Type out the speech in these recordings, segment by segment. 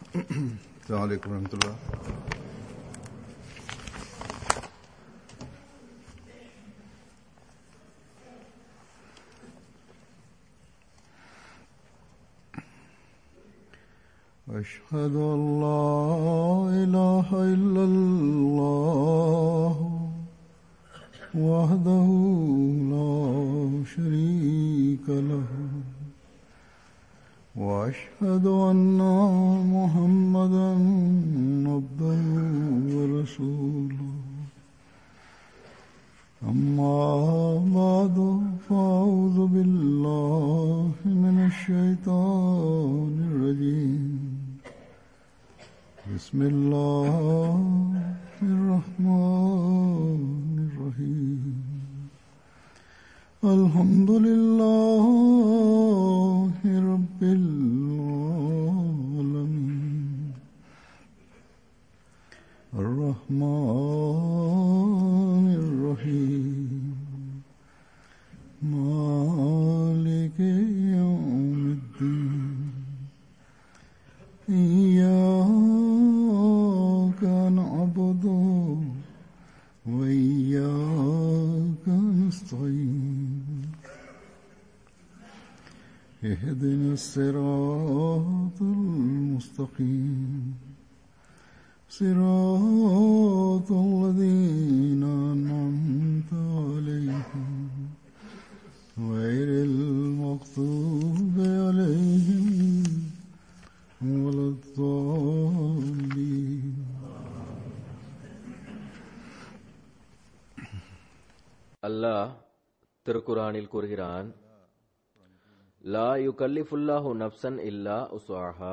السلام عليكم ورحمة الله أشهد أن لا إله إلا الله وحده لا شريك له وأشهد أن محمدا عبده ورسوله أما بعد فأعوذ بالله من الشيطان الرجيم بسم الله الرحمن الرحيم الحمد لله رب العالمين الرحمن الرحيم مالك يوم الدين إياك نعبد وإياك نستعين اهدنا الصراط المستقيم صراط الذين أنعمت عليهم غير المغضوب عليهم ولا الضالين அல்லாஹ் திருக்குரானில் கூறுகிறான் லா யுகல்லிஃபுல்லாஹு நப்சன் இல்லா உஸ்ஆஹா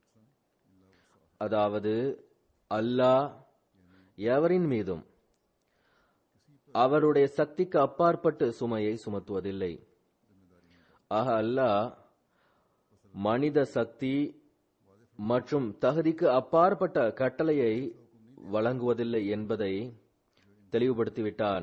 அதாவது அல்லாஹ் எவரின் மீதும் அவருடைய சக்திக்கு அப்பாற்பட்டு சுமையை சுமத்துவதில்லை ஆக அல்லாஹ் மனித சக்தி மற்றும் தகுதிக்கு அப்பாற்பட்ட கட்டளையை வழங்குவதில்லை என்பதை தெளிவுபடுத்திவிட்டான்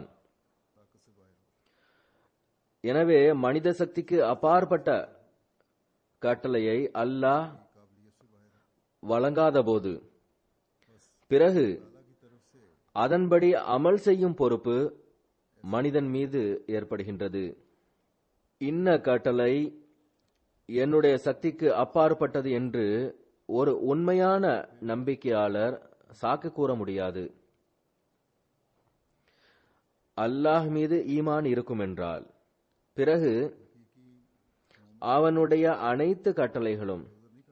எனவே மனித சக்திக்கு அப்பாற்பட்ட கட்டளையை அல்லாஹ் வழங்காதபோது பிறகு அதன்படி அமல் செய்யும் பொறுப்பு மனிதன் மீது ஏற்படுகின்றது இன்ன கட்டளை என்னுடைய சக்திக்கு அப்பாற்பட்டது என்று ஒரு உண்மையான நம்பிக்கையாளர் சாக்கு கூற முடியாது அல்லாஹ் மீது ஈமான் இருக்கும் என்றால் பிறகு அவனுடைய அனைத்து கட்டளைகளும்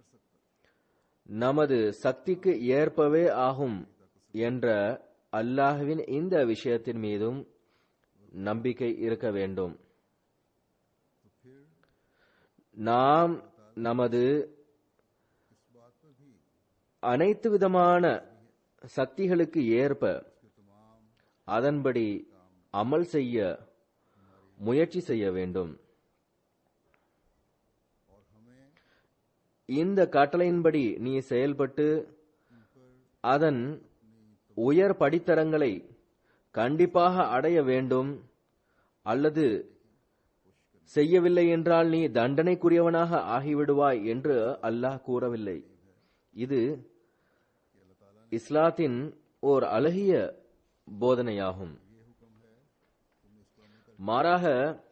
நமது சக்திக்கு ஏற்பவே ஆகும் என்ற அல்லாஹ்வின் இந்த விஷயத்தின் மீதும் நம்பிக்கை இருக்க வேண்டும் நாம் நமது அனைத்து விதமான சக்திகளுக்கு ஏற்ப அதன்படி அமல் செய்ய முயற்சி செய்ய வேண்டும் இந்த கட்டளையின்படி நீ செயல்பட்டு அதன் உயர் படித்தரங்களை கண்டிப்பாக அடைய வேண்டும் அல்லது செய்யவில்லை என்றால் நீ தண்டனைக்குரியவனாக ஆகிவிடுவாய் என்று அல்லாஹ் கூறவில்லை இது இஸ்லாத்தின் ஓர் அழகிய போதனையாகும் மாறாக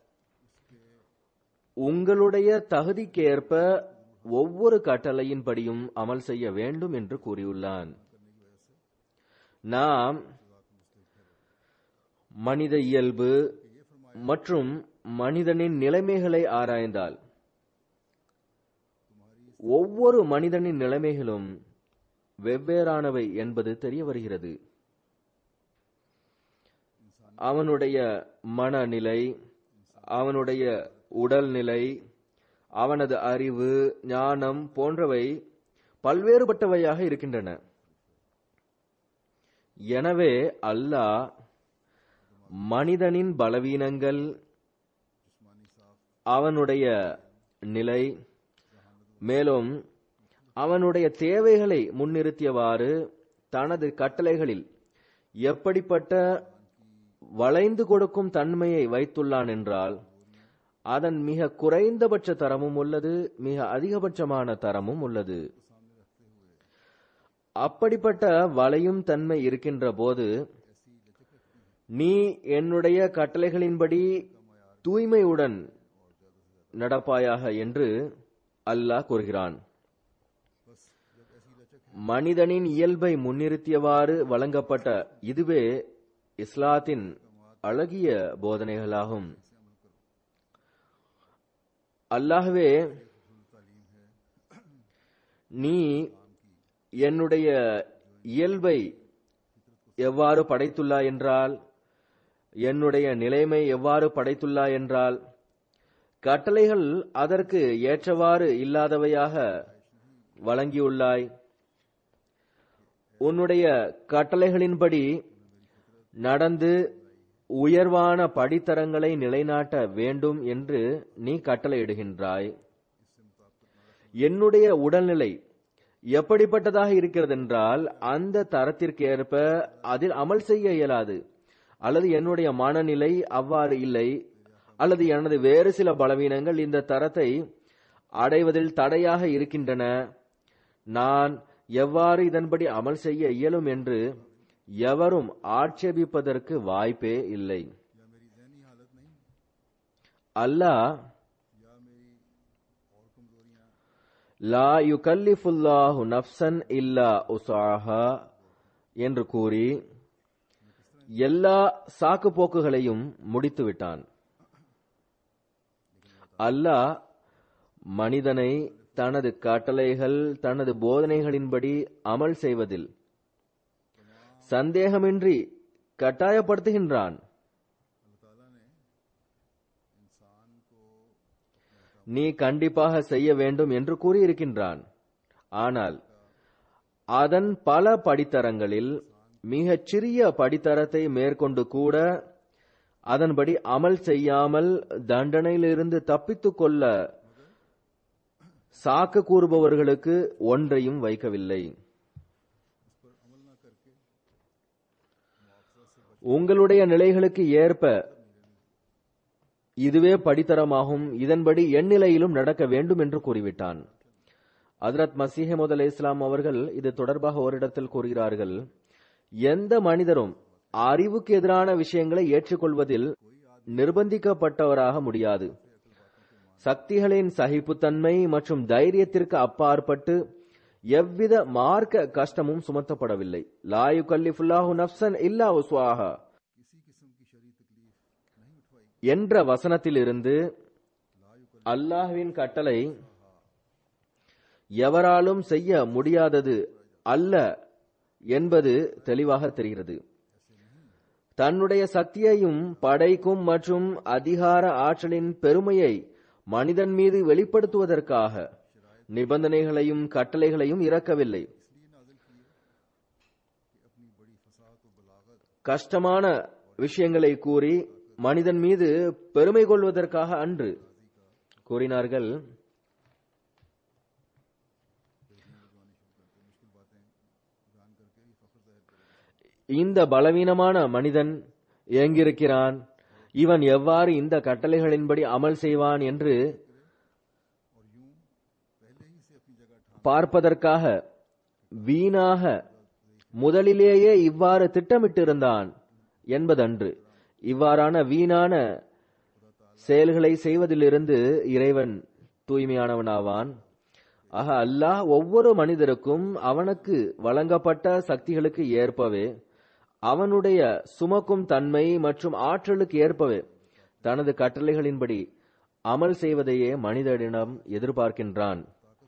உங்களுடைய தகுதிக்கேற்ப ஒவ்வொரு கட்டளையின்படியும் அமல் செய்ய வேண்டும் என்று கூறியுள்ளான் நாம் மனித இயல்பு மற்றும் மனிதனின் நிலைமைகளை ஆராய்ந்தால் ஒவ்வொரு மனிதனின் நிலைமைகளும் வெவ்வேறானவை என்பது தெரிய வருகிறது அவனுடைய மனநிலை அவனுடைய உடல்நிலை அவனது அறிவு ஞானம் போன்றவை பல்வேறுபட்டவையாக இருக்கின்றன எனவே அல்லாஹ் மனிதனின் பலவீனங்கள் அவனுடைய நிலை மேலும் அவனுடைய தேவைகளை முன்னிறுத்தியவாறு தனது கட்டளைகளில் எப்படிப்பட்ட வளைந்து கொடுக்கும் தன்மையை வைத்துள்ளான் என்றால் அதன் மிக குறைந்தபட்ச தரமும் உள்ளது மிக அதிகபட்சமான தரமும் உள்ளது அப்படிப்பட்ட வளையும் தன்மை இருக்கின்ற போது நீ என்னுடைய கட்டளைகளின்படி தூய்மையுடன் நடப்பாயாக என்று அல்லாஹ் கூறுகிறான் மனிதனின் இயல்பை முன்னிறுத்தியவாறு வழங்கப்பட்ட இதுவே இஸ்லாத்தின் அழகிய போதனைகளாகும் அல்லாஹ்வே நீ என்னுடைய இயல்பை எவ்வாறு படைத்துள்ளாய் என்றால் என்னுடைய நிலைமை எவ்வாறு படைத்துள்ளாய் என்றால் கட்டளைகள் அதற்கு ஏற்றவாறு இல்லாதவையாக வழங்கியுள்ளாய் உன்னுடைய கட்டளைகளின்படி நடந்து உயர்வான படித்தரங்களை நிலைநாட்ட வேண்டும் என்று நீ கட்டளையிடுகின்றாய் என்னுடைய உடல்நிலை எப்படிப்பட்டதாக இருக்கிறது என்றால் அந்த தரத்திற்கு ஏற்ப அதில் அமல் செய்ய இயலாது அல்லது என்னுடைய மனநிலை அவ்வாறு இல்லை அல்லது எனது வேறு சில பலவீனங்கள் இந்த தரத்தை அடைவதில் தடையாக இருக்கின்றன நான் எவ்வாறு இதன்படி அமல் செய்ய இயலும் என்று எவரும் ஆட்சேபிப்பதற்கு வாய்ப்பே இல்லை அல்லாஹ் லா யுகல்லிஃபுல்லாஹு நஃப்சன் இல்லா உசாஹா என்று கூறி எல்லா சாக்கு போக்குகளையும் முடித்து விட்டான் அல்லாஹ் மனிதனை தனது கட்டளைகள் தனது போதனைகளின்படி அமல் செய்வதில் சந்தேகமின்றி கட்டாயப்படுத்துகின்றான் நீ கண்டிப்பாக செய்ய வேண்டும் என்று கூறியிருக்கின்றான் ஆனால் அதன் பல படித்தரங்களில் மிகச் சிறிய படித்தரத்தை மேற்கொண்டு கூட அதன்படி அமல் செய்யாமல் தண்டனையிலிருந்து தப்பித்துக் கொள்ள சாக்கு கூறுபவர்களுக்கு ஒன்றையும் வைக்கவில்லை உங்களுடைய நிலைகளுக்கு ஏற்ப இதுவே படித்தரமாகும் இதன்படி எந்நிலையிலும் நடக்க வேண்டும் என்று கூறிவிட்டான் ஹதரத் மசீஹமது அலை இஸ்லாம் அவர்கள் இது தொடர்பாக ஓரிடத்தில் கூறுகிறார்கள் எந்த மனிதரும் அறிவுக்கு எதிரான விஷயங்களை ஏற்றுக்கொள்வதில் நிர்பந்திக்கப்பட்டவராக முடியாது சக்திகளின் சகிப்புத்தன்மை மற்றும் தைரியத்திற்கு அப்பாற்பட்டு எவ்வித மார்க்க கஷ்டமும் சுமத்தப்படவில்லை லாயு கல்லிஃபுல்லாஹு நப்சன் இல்லா உஸ்வாஹா என்ற வசனத்திலிருந்து அல்லாஹ்வின் கட்டளை எவராலும் செய்ய முடியாதது அல்ல என்பது தெளிவாக தெரிகிறது தன்னுடைய சக்தியையும் படைக்கும் மற்றும் அதிகார ஆற்றலின் பெருமையை மனிதன் மீது வெளிப்படுத்துவதற்காக நிபந்தனைகளையும் கட்டளைகளையும் இறக்கவில்லை கஷ்டமான விஷயங்களை கூறி மனிதன் மீது பெருமை கொள்வதற்காக அன்று கூறினார்கள் இந்த பலவீனமான மனிதன் எங்கிருக்கிறான் இவன் எவ்வாறு இந்த கட்டளைகளின்படி அமல் செய்வான் என்று பார்ப்பதற்காக வீணாக முதலிலேயே இவ்வாறு திட்டமிட்டிருந்தான் என்பதன்று இவ்வாறான வீணான செயல்களை செய்வதிலிருந்து இறைவன் தூய்மையானவனாவான் ஆக அல்லாஹ் ஒவ்வொரு மனிதருக்கும் அவனுக்கு வழங்கப்பட்ட சக்திகளுக்கு ஏற்பவே அவனுடைய சுமக்கும் தன்மை மற்றும் ஆற்றலுக்கு ஏற்பவே தனது கட்டளைகளின்படி அமல் செய்வதையே மனிதனிடம் எதிர்பார்க்கின்றான்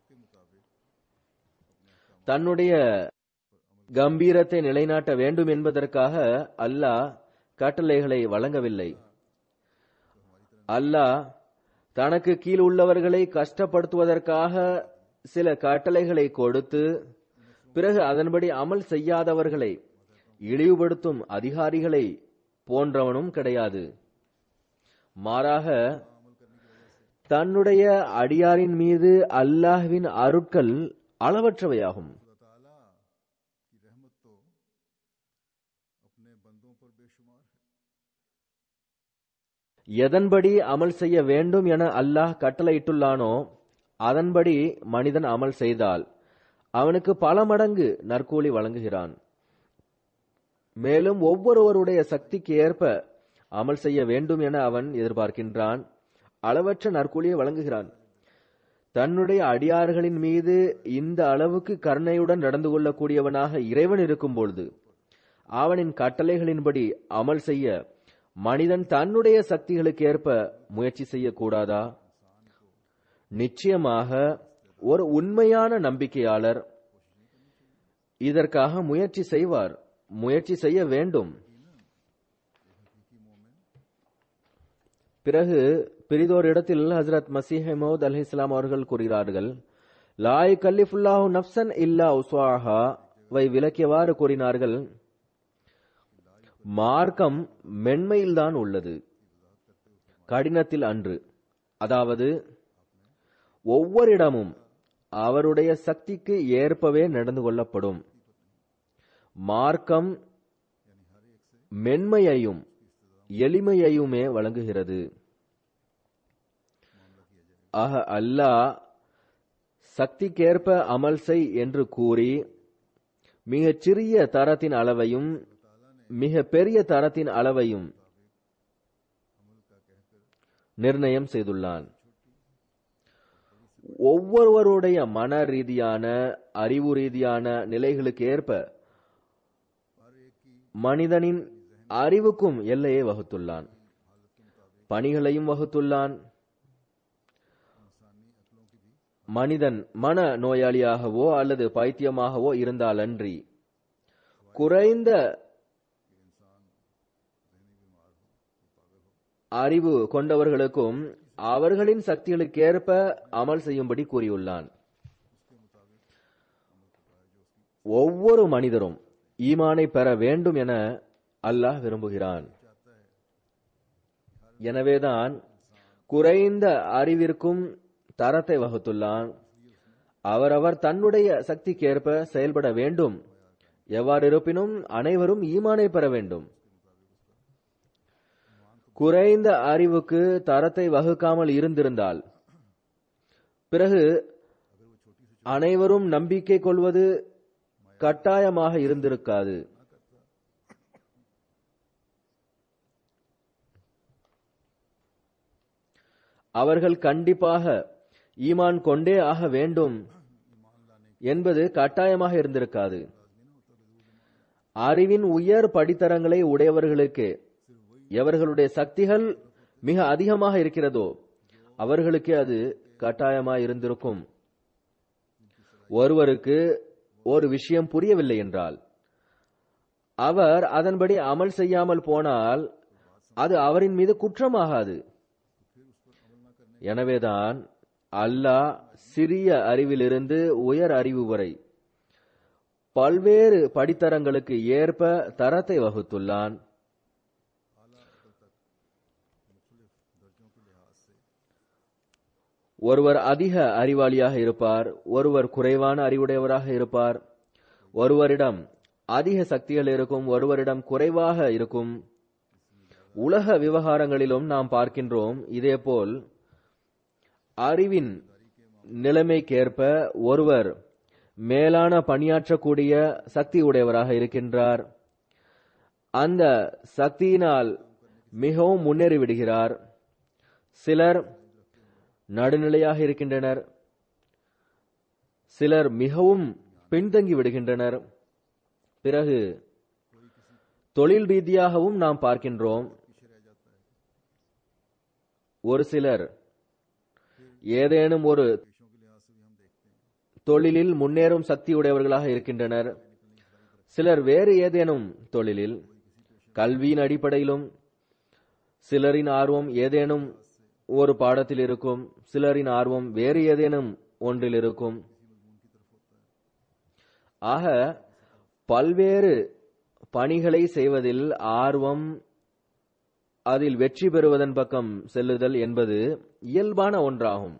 தன்னுடைய கம்பீரத்தை நிலைநாட்ட வேண்டும் என்பதற்காக அல்லாஹ் கட்டளைகளை வழங்கவில்லை அல்லாஹ் தனக்கு கீழ் உள்ளவர்களை கஷ்டப்படுத்துவதற்காக சில கட்டளைகளை கொடுத்து பிறகு அதன்படி அமல் செய்யாதவர்களை இழிவுபடுத்தும் அதிகாரிகளை போன்றவனும் கிடையாது மாறாக தன்னுடைய அடியாரின் மீது அல்லாஹ்வின் அருட்கள் அளவற்றவையாகும் எதன்படி அமல் செய்ய வேண்டும் என அல்லாஹ் கட்டளையிட்டுள்ளானோ அதன்படி மனிதன் அமல் செய்தால் அவனுக்கு பல மடங்கு நற்கூலி வழங்குகிறான் மேலும் ஒவ்வொருவருடைய சக்திக்கு ஏற்ப அமல் செய்ய வேண்டும் என அவன் எதிர்பார்க்கின்றான் அளவற்ற நற்கூலியை வழங்குகிறான் தன்னுடைய அடியார்களின் மீது இந்த அளவுக்கு கருணையுடன் நடந்து கொள்ளக்கூடியவனாக இறைவன் இருக்கும் பொழுது அவனின் கட்டளைகளின்படி அமல் செய்ய மனிதன் தன்னுடைய சக்திகளுக்கு ஏற்ப முயற்சி செய்யக்கூடாதா நிச்சயமாக ஒரு உண்மையான நம்பிக்கையாளர் இதற்காக முயற்சி செய்வார் முயற்சி செய்ய வேண்டும் பிறகு பிரிதோர் இடத்தில் ஹசரத் மசீஹ் மௌத் அலி இஸ்லாம் அவர்கள் கூறுகிறார்கள் லாய் கல்லிஃபுல்லாஹு நப்சன் இல்லா உஸ்வாஹா வை விளக்கியவாறு கூறினார்கள் மார்க்கம் மென்மையில்தான் உள்ளது கடினத்தில் அன்று அதாவது ஒவ்வொரு இடமும் அவருடைய சக்திக்கு ஏற்பவே நடந்து கொள்ளப்படும் மார்க்கம் மென்மையையும் எளிமையையுமே வழங்குகிறது ஆக அல்லாஹ் சக்திக்கேற்ப அமல் செய் என்று கூறி மிகச் சிறிய தரத்தின் அளவையும் மிக பெரிய தரத்தின் அளவையும் நிர்ணயம் செய்துள்ளான் ஒவ்வொருவருடைய மன ரீதியான அறிவு ரீதியான நிலைகளுக்கு ஏற்ப மனிதனின் அறிவுக்கும் எல்லையை வகுத்துள்ளான் பணிகளையும் வகுத்துள்ளான் மனிதன் மன நோயாளியாகவோ அல்லது பைத்தியமாகவோ இருந்தாலன்றி குறைந்த அறிவு கொண்டவர்களுக்கும் அவர்களின் சக்திகளுக்கேற்ப அமல் செய்யும்படி கூறியுள்ளான் ஒவ்வொரு மனிதரும் ஈமானை பெற வேண்டும் என அல்லாஹ் விரும்புகிறான் எனவேதான் குறைந்த அறிவிற்கும் தரத்தை வகுத்துள்ளான் அவரவர் தன்னுடைய சக்திக்கேற்ப செயல்பட வேண்டும் எவ்வாறு இருப்பினும் அனைவரும் ஈமானை பெற வேண்டும் குறைந்த அறிவுக்கு தரத்தை வகுக்காமல் இருந்திருந்தால் பிறகு அனைவரும் நம்பிக்கை கொள்வது கட்டாயமாக இருந்திருக்காது அவர்கள் கண்டிப்பாக ஈமான் கொண்டே ஆக வேண்டும் என்பது கட்டாயமாக இருந்திருக்காது அறிவின் உயர் படித்தரங்களை உடையவர்களுக்கு எவர்களுடைய சக்திகள் மிக அதிகமாக இருக்கிறதோ அவர்களுக்கு அது கட்டாயமாக இருந்திருக்கும் ஒருவருக்கு ஒரு விஷயம் புரியவில்லை என்றால் அவர் அதன்படி அமல் செய்யாமல் போனால் அது அவரின் மீது குற்றமாகாது எனவேதான் அல்லாஹ் சிறிய அறிவிலிருந்து உயர் அறிவு வரை பல்வேறு படித்தரங்களுக்கு ஏற்ப தரத்தை வகுத்துள்ளான் ஒருவர் அதிக அறிவாளியாக இருப்பார் ஒருவர் குறைவான அறிவுடையவராக இருப்பார் ஒருவரிடம் அதிக சக்திகள் இருக்கும் ஒருவரிடம் குறைவாக இருக்கும் உலக விவகாரங்களிலும் நாம் பார்க்கின்றோம் இதேபோல் அறிவின் நிலைமைக்கேற்ப ஒருவர் மேலான பணியாற்றக்கூடிய சக்தி உடையவராக இருக்கின்றார் அந்த சக்தியினால் மிகவும் முன்னேறி விடுகிறார் சிலர் நடுநிலையாக இருக்கின்றனர் சிலர் மிகவும் பின்தங்கி விடுகின்றனர் பிறகு தொழில் ரீதியாகவும் நாம் பார்க்கின்றோம் ஒரு சிலர் ஏதேனும் ஒரு தொழிலில் முன்னேறும் சக்தி உடையவர்களாக இருக்கின்றனர் சிலர் வேறு ஏதேனும் தொழிலில் கல்வியின் அடிப்படையிலும் சிலரின் ஆர்வம் ஏதேனும் ஒரு பாடத்தில் இருக்கும் சிலரின் ஆர்வம் வேறு ஏதேனும் ஒன்றில் இருக்கும் ஆக பல்வேறு பணிகளை செய்வதில் ஆர்வம் அதில் வெற்றி பெறுவதன் பக்கம் செல்லுதல் என்பது இயல்பான ஒன்றாகும்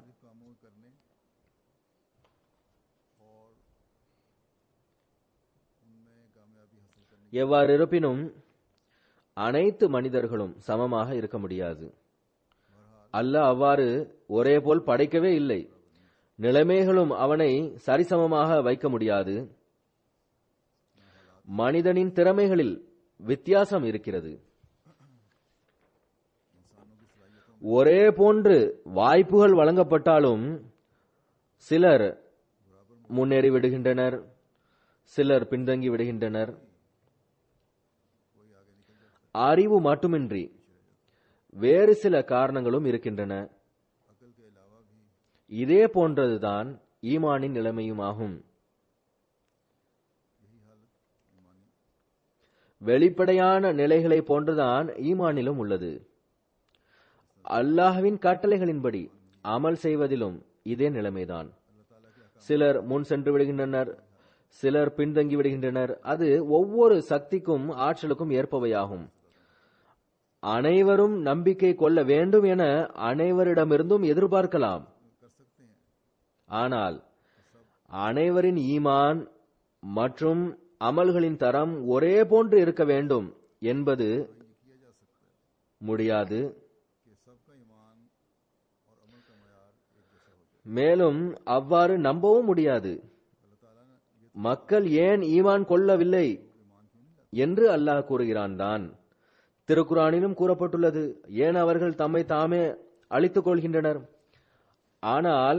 எவ்வாறு இருப்பினும் அனைத்து மனிதர்களும் சமமாக இருக்க முடியாது அல்லாஹ் அவ்வாறு ஒரே போல் படைக்கவே இல்லை நிலைமைகளும் அவனை சரிசமமாக வைக்க முடியாது மனிதனின் திறமைகளில் வித்தியாசம் இருக்கிறது ஒரே போன்று வாய்ப்புகள் வழங்கப்பட்டாலும் சிலர் முன்னேறி விடுகின்றனர் சிலர் பின்தங்கி விடுகின்றனர் அறிவு மட்டுமின்றி வேறு சில காரணங்களும் இருக்கின்றன இதே போன்றதுதான் ஈமானின் நிலைமையுமாகும் வெளிப்படையான நிலைகளை போன்றுதான் ஈமானிலும் உள்ளது அல்லாஹ்வின் கட்டளைகளின்படி அமல் செய்வதிலும் இதே நிலைமைதான் சிலர் முன் சென்று விடுகின்றனர் சிலர் பின்தங்கி விடுகின்றனர் அது ஒவ்வொரு சக்திக்கும் ஆற்றலுக்கும் ஏற்பவையாகும் அனைவரும் நம்பிக்கை கொள்ள வேண்டும் என அனைவரிடமிருந்தும் எதிர்பார்க்கலாம் ஆனால் அனைவரின் ஈமான் மற்றும் அமல்களின் தரம் ஒரே போன்று இருக்க வேண்டும் என்பது முடியாது மேலும் அவ்வாறு நம்பவும் முடியாது மக்கள் ஏன் ஈமான் கொள்ளவில்லை என்று அல்லாஹ் கூறுகிறான் தான் திருக்குறானிலும் கூறப்பட்டுள்ளது ஏன் அவர்கள் தம்மை தாமே அழித்துக் கொள்கின்றனர் ஆனால்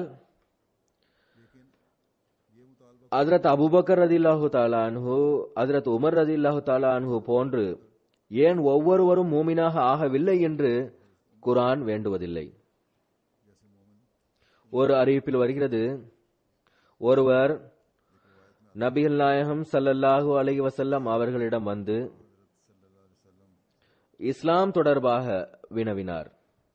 ஹதரத் அபுபக்கர் ரதில்லாஹு தாலான்ஹு ஹதரத் உமர் ரதில்லாஹு தாலான்ஹு போன்று ஏன் ஒவ்வொருவரும் மூமினாக ஆகவில்லை என்று குரான் வேண்டுவதில்லை ஒரு அறிவிப்பில் வருகிறது ஒருவர் நபிகள் நாயகம் சல்லல்லாஹு அலைஹி வசல்லம் அவர்களிடம் வந்து இஸ்லாம் தொடர்பாக வினவினார்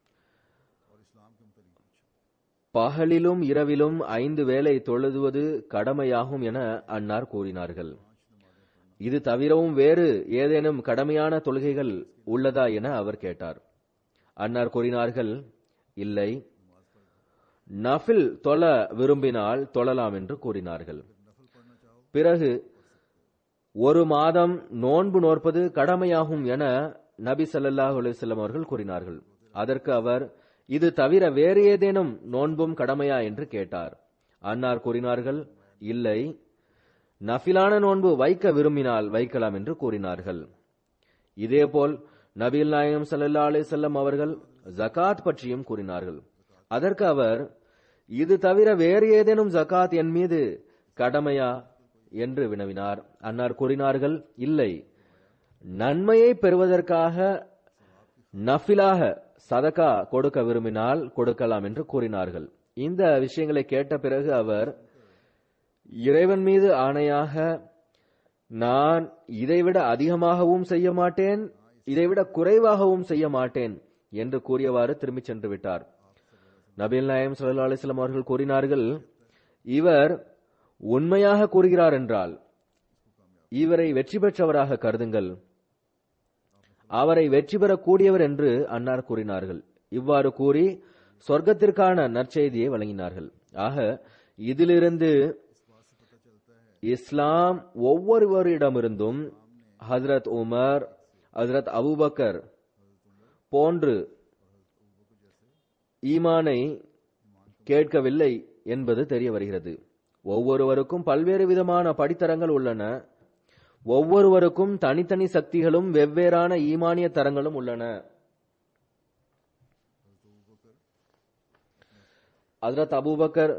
பகலிலும் இரவிலும் ஐந்து வேளை தொழுதுவது கடமையாகும் என அன்னார் கூறினார்கள் இது தவிரவும் வேறு ஏதேனும் கடமையான தொழுகைகள் உள்ளதா என அவர் கேட்டார் அன்னார் கூறினார்கள் இல்லை நஃபில் தொழ விரும்பினால் தொழலாம் என்று கூறினார்கள் பிறகு ஒரு மாதம் நோன்பு நோற்பது கடமையாகும் என நபி ஸல்லல்லாஹு அலைஹி வஸல்லம் அவர்கள் கூறினார்கள் அதற்கு அவர் இது தவிர வேறு ஏதேனும் நோன்பும் கடமையா என்று கேட்டார் அன்னார் கூறினார்கள் இல்லை நஃபிலான நோன்பு வைக்க விரும்பினால் வைக்கலாம் என்று கூறினார்கள் இதேபோல் நபில் நாயகம் ஸல்லல்லாஹு அலைஹி வஸல்லம் அவர்கள் ஜகாத் பற்றியும் கூறினார்கள் அதற்கு அவர் இது தவிர வேறு ஏதேனும் ஜகாத் என் மீது கடமையா என்று வினவினார் அன்னார் கூறினார்கள் இல்லை நன்மையை பெறுவதற்காக நஃபிலாக சதகா கொடுக்க விரும்பினால் கொடுக்கலாம் என்று கூறினார்கள் இந்த விஷயங்களை கேட்ட பிறகு அவர் இறைவன் மீது ஆணையாக நான் இதைவிட அதிகமாகவும் செய்ய மாட்டேன் இதைவிட குறைவாகவும் செய்ய மாட்டேன் என்று கூறியவாறு திரும்பிச் சென்று விட்டார் நபில் நாயம் சல்லா அலிஸ்லாம் அவர்கள் கூறினார்கள் இவர் உண்மையாக கூறுகிறார் என்றால் இவரை வெற்றி பெற்றவராக கருதுங்கள் அவரை வெற்றி பெறக்கூடியவர் என்று அன்னார் கூறினார்கள் இவ்வாறு கூறி சொர்க்கத்திற்கான நற்செய்தியை வழங்கினார்கள் ஆக இதிலிருந்து இஸ்லாம் ஒவ்வொருவரிடமிருந்தும் ஹஜரத் உமர் ஹஜரத் அபுபக்கர் போன்று ஈமானை கேட்கவில்லை என்பது தெரிய வருகிறது ஒவ்வொருவருக்கும் பல்வேறு விதமான படித்தரங்கள் உள்ளன ஒவ்வொருவருக்கும் தனித்தனி சக்திகளும் வெவ்வேறான ஈமானிய தரங்களும் உள்ளன ஹஜரத் அபூபக்கர்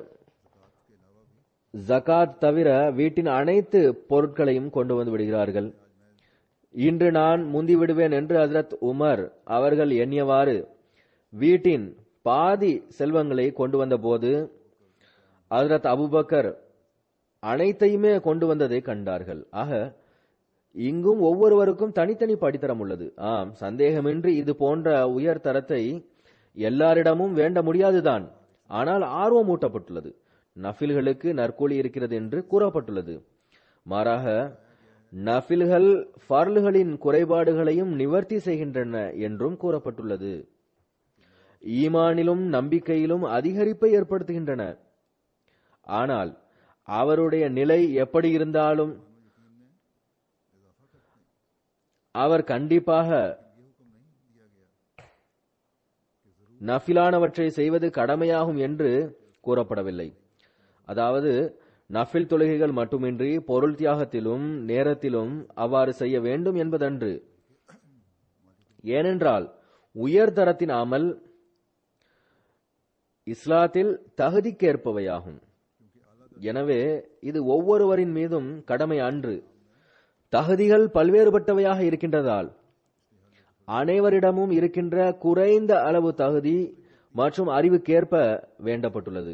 ஜகாத் தவிர வீட்டின் அனைத்து பொருட்களையும் கொண்டு வந்து விடுகிறார்கள் இன்று நான் முந்தி விடுவேன் என்று ஹஜரத் உமர் அவர்கள் எண்ணியவாறு வீட்டின் பாதி செல்வங்களை கொண்டு வந்த போது ஹஜரத் அபுபக்கர் அனைத்தையுமே கொண்டு வந்ததை கண்டார்கள் ஆக இங்கும் ஒவ்வொருவருக்கும் தனித்தனி படித்தரம் உள்ளது ஆம் சந்தேகமின்றி இது போன்ற உயர் தரத்தை எல்லாரிடமும் வேண்ட முடியாதுதான் ஆனால் ஆர்வம் ஊட்டப்பட்டுள்ளது நஃபில்களுக்கு நற்கூலி இருக்கிறது என்று கூறப்பட்டுள்ளது மாறாக நஃபில்கள் ஃபர்ல்களின் குறைபாடுகளையும் நிவர்த்தி செய்கின்றன என்றும் கூறப்பட்டுள்ளது ஈமானிலும் நம்பிக்கையிலும் அதிகரிப்பை ஏற்படுத்துகின்றன ஆனால் அவருடைய நிலை எப்படி இருந்தாலும் அவர் கண்டிப்பாக நஃபிலானவற்றை செய்வது கடமையாகும் என்று கூறப்படவில்லை அதாவது நஃபில் தொழுகைகள் மட்டுமின்றி பொருள் தியாகத்திலும் நேரத்திலும் அவ்வாறு செய்ய வேண்டும் என்பதன்று ஏனென்றால் உயர்தரத்தின் அமல் இஸ்லாத்தில் தகுதிக்கேற்பவையாகும் எனவே இது ஒவ்வொருவரின் மீதும் கடமை அன்று தகுதிகள் பல்வேறுபட்டவையாக இருக்கின்றதால் அனைவரிடமும் இருக்கின்ற குறைந்த அளவு தகுதி மற்றும் அறிவுக்கேற்ப வேண்டப்பட்டுள்ளது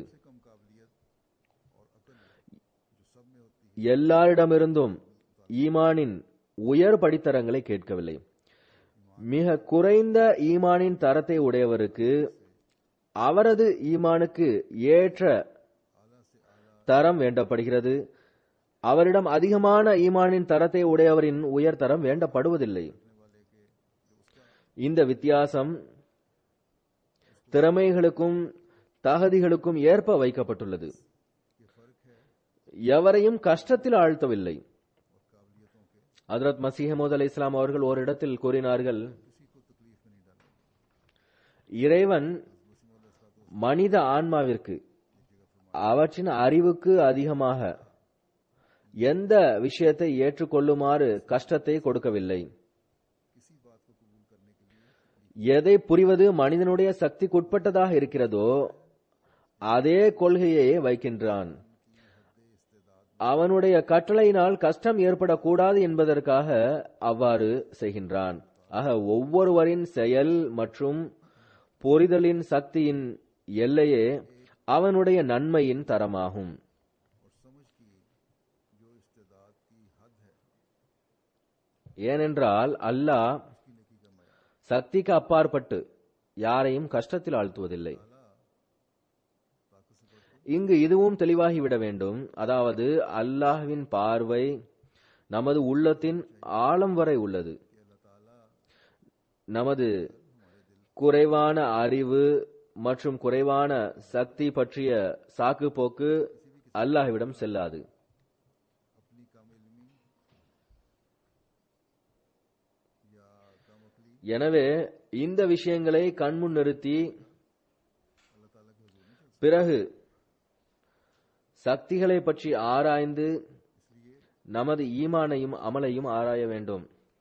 எல்லாரிடமிருந்தும் ஈமானின் உயர் படித்தரங்களை கேட்கவில்லை மிக குறைந்த ஈமானின் தரத்தை உடையவருக்கு அவரது ஈமானுக்கு ஏற்ற தரம் வேண்டப்படுகிறது அவரிடம் அதிகமான ஈமானின் தரத்தை உடையவரின் உயர் தரம் வேண்டப்படுவதில்லை இந்த வித்தியாசம் திறமைகளுக்கும் தகுதிகளுக்கும் ஏற்ப வைக்கப்பட்டுள்ளது எவரையும் கஷ்டத்தில் ஆழ்த்தவில்லை ஹதரத் மசீஹமூத் அலி இஸ்லாம் அவர்கள் ஓரிடத்தில் கூறினார்கள் இறைவன் மனித ஆன்மாவிற்கு அவற்றின் அறிவுக்கு அதிகமாக எந்த விஷயத்தை ஏற்றுக்கொள்ளுமாறு கஷ்டத்தை கொடுக்கவில்லை எதை புரிவது மனிதனுடைய சக்திக்குட்பட்டதாக இருக்கிறதோ அதே கொள்கையை வைக்கின்றான் அவனுடைய கட்டளையினால் கஷ்டம் ஏற்படக்கூடாது என்பதற்காக அவ்வாறு செய்கின்றான் ஆக ஒவ்வொருவரின் செயல் மற்றும் புரிதலின் சக்தியின் எல்லையே அவனுடைய நன்மையின் தரமாகும் ஏனென்றால் அல்லாஹ் சக்திக்கு அப்பாற்பட்டு யாரையும் கஷ்டத்தில் ஆழ்த்துவதில்லை இங்கு இதுவும் தெளிவாகிவிட வேண்டும் அதாவது அல்லாஹ்வின் பார்வை நமது உள்ளத்தின் ஆழம் வரை உள்ளது நமது குறைவான அறிவு மற்றும் குறைவான சக்தி பற்றிய சாக்கு போக்கு அல்லாஹ்விடம் செல்லாது எனவே இந்த விஷயங்களை கண்முன் நிறுத்தி பிறகு சக்திகளை பற்றி ஆராய்ந்து நமது ஈமானையும் அமலையும் ஆராய வேண்டும்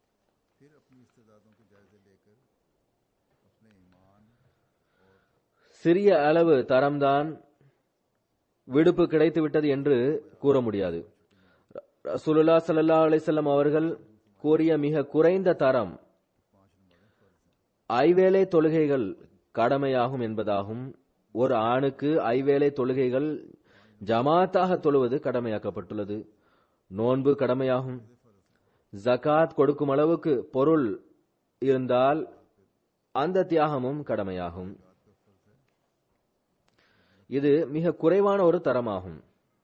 சிறிய அளவு தரம்தான் விடுப்பு கிடைத்துவிட்டது என்று கூற முடியாது ரசூலுல்லா ஸல்லல்லாஹு அலைஹி வஸல்லம் அவர்கள் கூறிய மிக குறைந்த தரம் ஐவேளை தொழுகைகள் கடமையாகும் என்பதாகும் ஒரு ஆணுக்கு ஐவேளை தொழுகைகள் ஜமாத்தாக தொழுவது கடமையாக்கப்பட்டுள்ளது நோன்பு கடமையாகும் ஜகாத் கொடுக்கும் அளவுக்கு பொருள் இருந்தால் அந்த தியாகமும் கடமையாகும் இது மிக குறைவான ஒரு தரமாகும்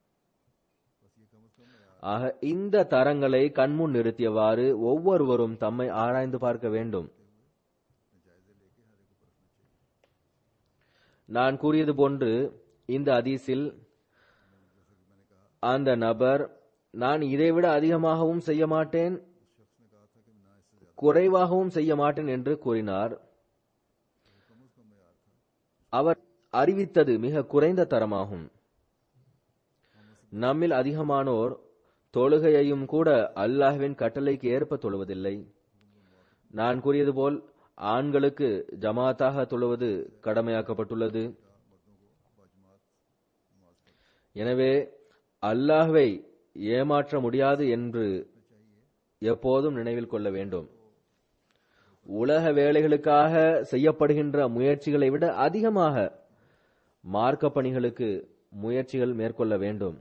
ஆக இந்த தரங்களை கண்முன் நிறுத்தியவாறு ஒவ்வொருவரும் தம்மை ஆராய்ந்து பார்க்க வேண்டும் நான் கூறியது போன்று இந்த அதீஸில் அந்த நபர் நான் இதைவிட அதிகமாகவும் செய்ய மாட்டேன் குறைவாகவும் செய்ய மாட்டேன் என்று கூறினார் அவர் அறிவித்தது மிக குறைந்த தரமாகும் நம்மில் அதிகமானோர் தொழுகையையும் கூட அல்லாஹ்வின் கட்டளைக்கு ஏற்ப தொழுவதில்லை நான் கூறியது போல் ஆண்களுக்கு ஜமாத்தாக தொழுவது கடமையாக்கப்பட்டுள்ளது எனவே அல்லாஹ்வை ஏமாற்ற முடியாது என்று எப்போதும் நினைவில் கொள்ள வேண்டும் உலக வேலைகளுக்காக செய்யப்படுகின்ற முயற்சிகளை விட அதிகமாக மார்க்க பணிகளுக்கு முயற்சிகள் மேற்கொள்ள வேண்டும்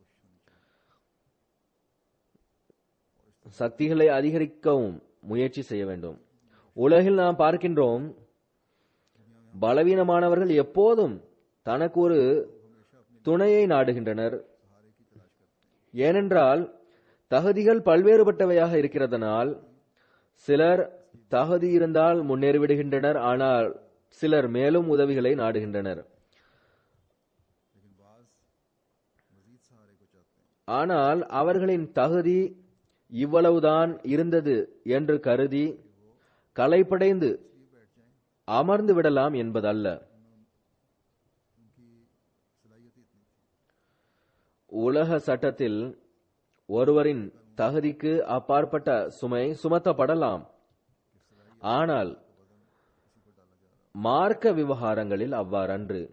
சக்திகளை அதிகரிக்கவும் முயற்சி செய்ய வேண்டும் உலகில் நாம் பார்க்கின்றோம் பலவீனமானவர்கள் எப்போதும் தனக்கு ஒரு துணையை நாடுகின்றனர் ஏனென்றால் தகுதிகள் பல்வேறுபட்டவையாக இருக்கிறதனால் சிலர் தகுதி இருந்தால் முன்னேறிவிடுகின்றனர் ஆனால் சிலர் மேலும் உதவிகளை நாடுகின்றனர் ஆனால் அவர்களின் தகுதி இவ்வளவுதான் இருந்தது என்று கருதி களைப்படைந்து அமர்ந்து விடலாம் என்பதல்ல உலக சட்டத்தில் ஒருவரின் தகுதிக்கு அப்பாற்பட்ட சுமை சுமத்தப்படலாம் ஆனால் மார்க்க விவகாரங்களில் அவ்வாறன்று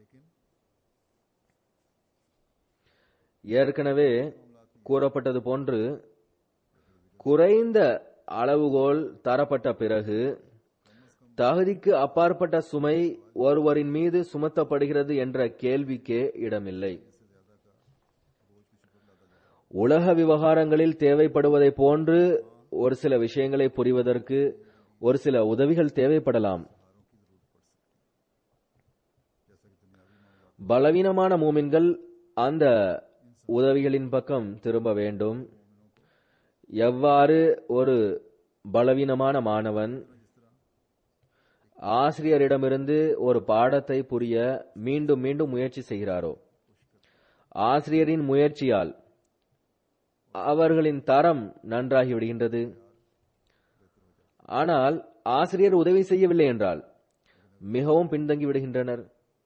ஏற்கனவே கூறப்பட்டது போன்று குறைந்த அளவுகோல் தரப்பட்ட பிறகு தகுதிக்கு அப்பாற்பட்ட சுமை ஒருவரின் மீது சுமத்தப்படுகிறது என்ற கேள்விக்கே இடமில்லை உலக விவகாரங்களில் தேவைப்படுவதை போன்று ஒரு சில விஷயங்களை புரிவதற்கு ஒரு சில உதவிகள் தேவைப்படலாம் பலவீனமான மூமின்கள் அந்த உதவிகளின் பக்கம் திரும்ப வேண்டும் எவ்வாறு ஒரு பலவீனமான மாணவன் ஆசிரியரிடமிருந்து ஒரு பாடத்தை புரிய மீண்டும் மீண்டும் முயற்சி செய்கிறாரோ ஆசிரியரின் முயற்சியால் அவர்களின் தரம் நன்றாகி விடுகின்றது ஆனால் ஆசிரியர் உதவி செய்யவில்லை என்றால் மிகவும் பின்தங்கி விடுகின்றனர்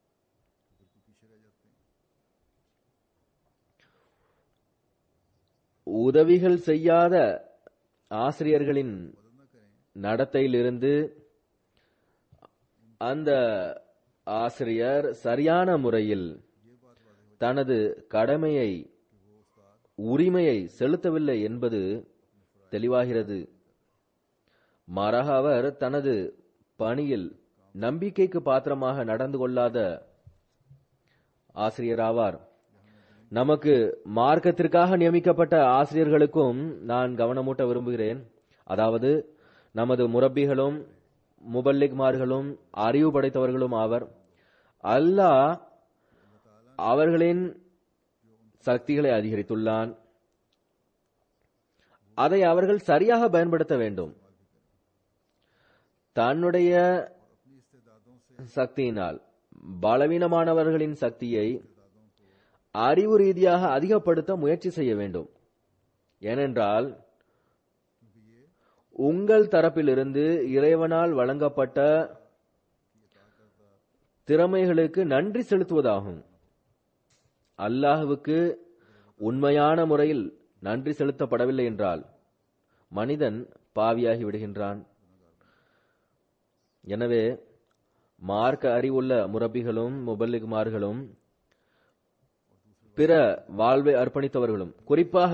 உதவிகள் செய்யாத ஆசிரியர்களின் நடத்தையிலிருந்து அந்த ஆசிரியர் சரியான முறையில் தனது கடமையை உரிமையை செலுத்தவில்லை என்பது தெளிவாகிறது மாறாக அவர் தனது பணியில் நம்பிக்கைக்கு பாத்திரமாக நடந்து கொள்ளாத ஆசிரியராவார் நமக்கு மார்க்கத்திற்காக நியமிக்கப்பட்ட ஆசிரியர்களுக்கும் நான் கவனமூட்ட விரும்புகிறேன் அதாவது நமது முரப்பிகளும் முபல்லிக்மார்களும் அறிவு படைத்தவர்களும் ஆவர் அல்லாஹ் அவர்களின் சக்திகளை அதிகரித்துள்ளான் அதை அவர்கள் சரியாக பயன்படுத்த வேண்டும் தன்னுடைய சக்தியினால் பலவீனமானவர்களின் சக்தியை அறிவு ரீதியாக அதிகப்படுத்த முயற்சி செய்ய வேண்டும் ஏனென்றால் உங்கள் தரப்பிலிருந்து இறைவனால் வழங்கப்பட்ட திறமைகளுக்கு நன்றி செலுத்துவதாகும் அல்லாஹுவுக்கு உண்மையான முறையில் நன்றி செலுத்தப்படவில்லை என்றால் மனிதன் பாவியாகி விடுகின்றான் எனவே மார்க்க அறிவுள்ள முரப்பிகளும் முபல்லிகுமார்களும் பிற வாழ்வை அர்ப்பணித்தவர்களும் குறிப்பாக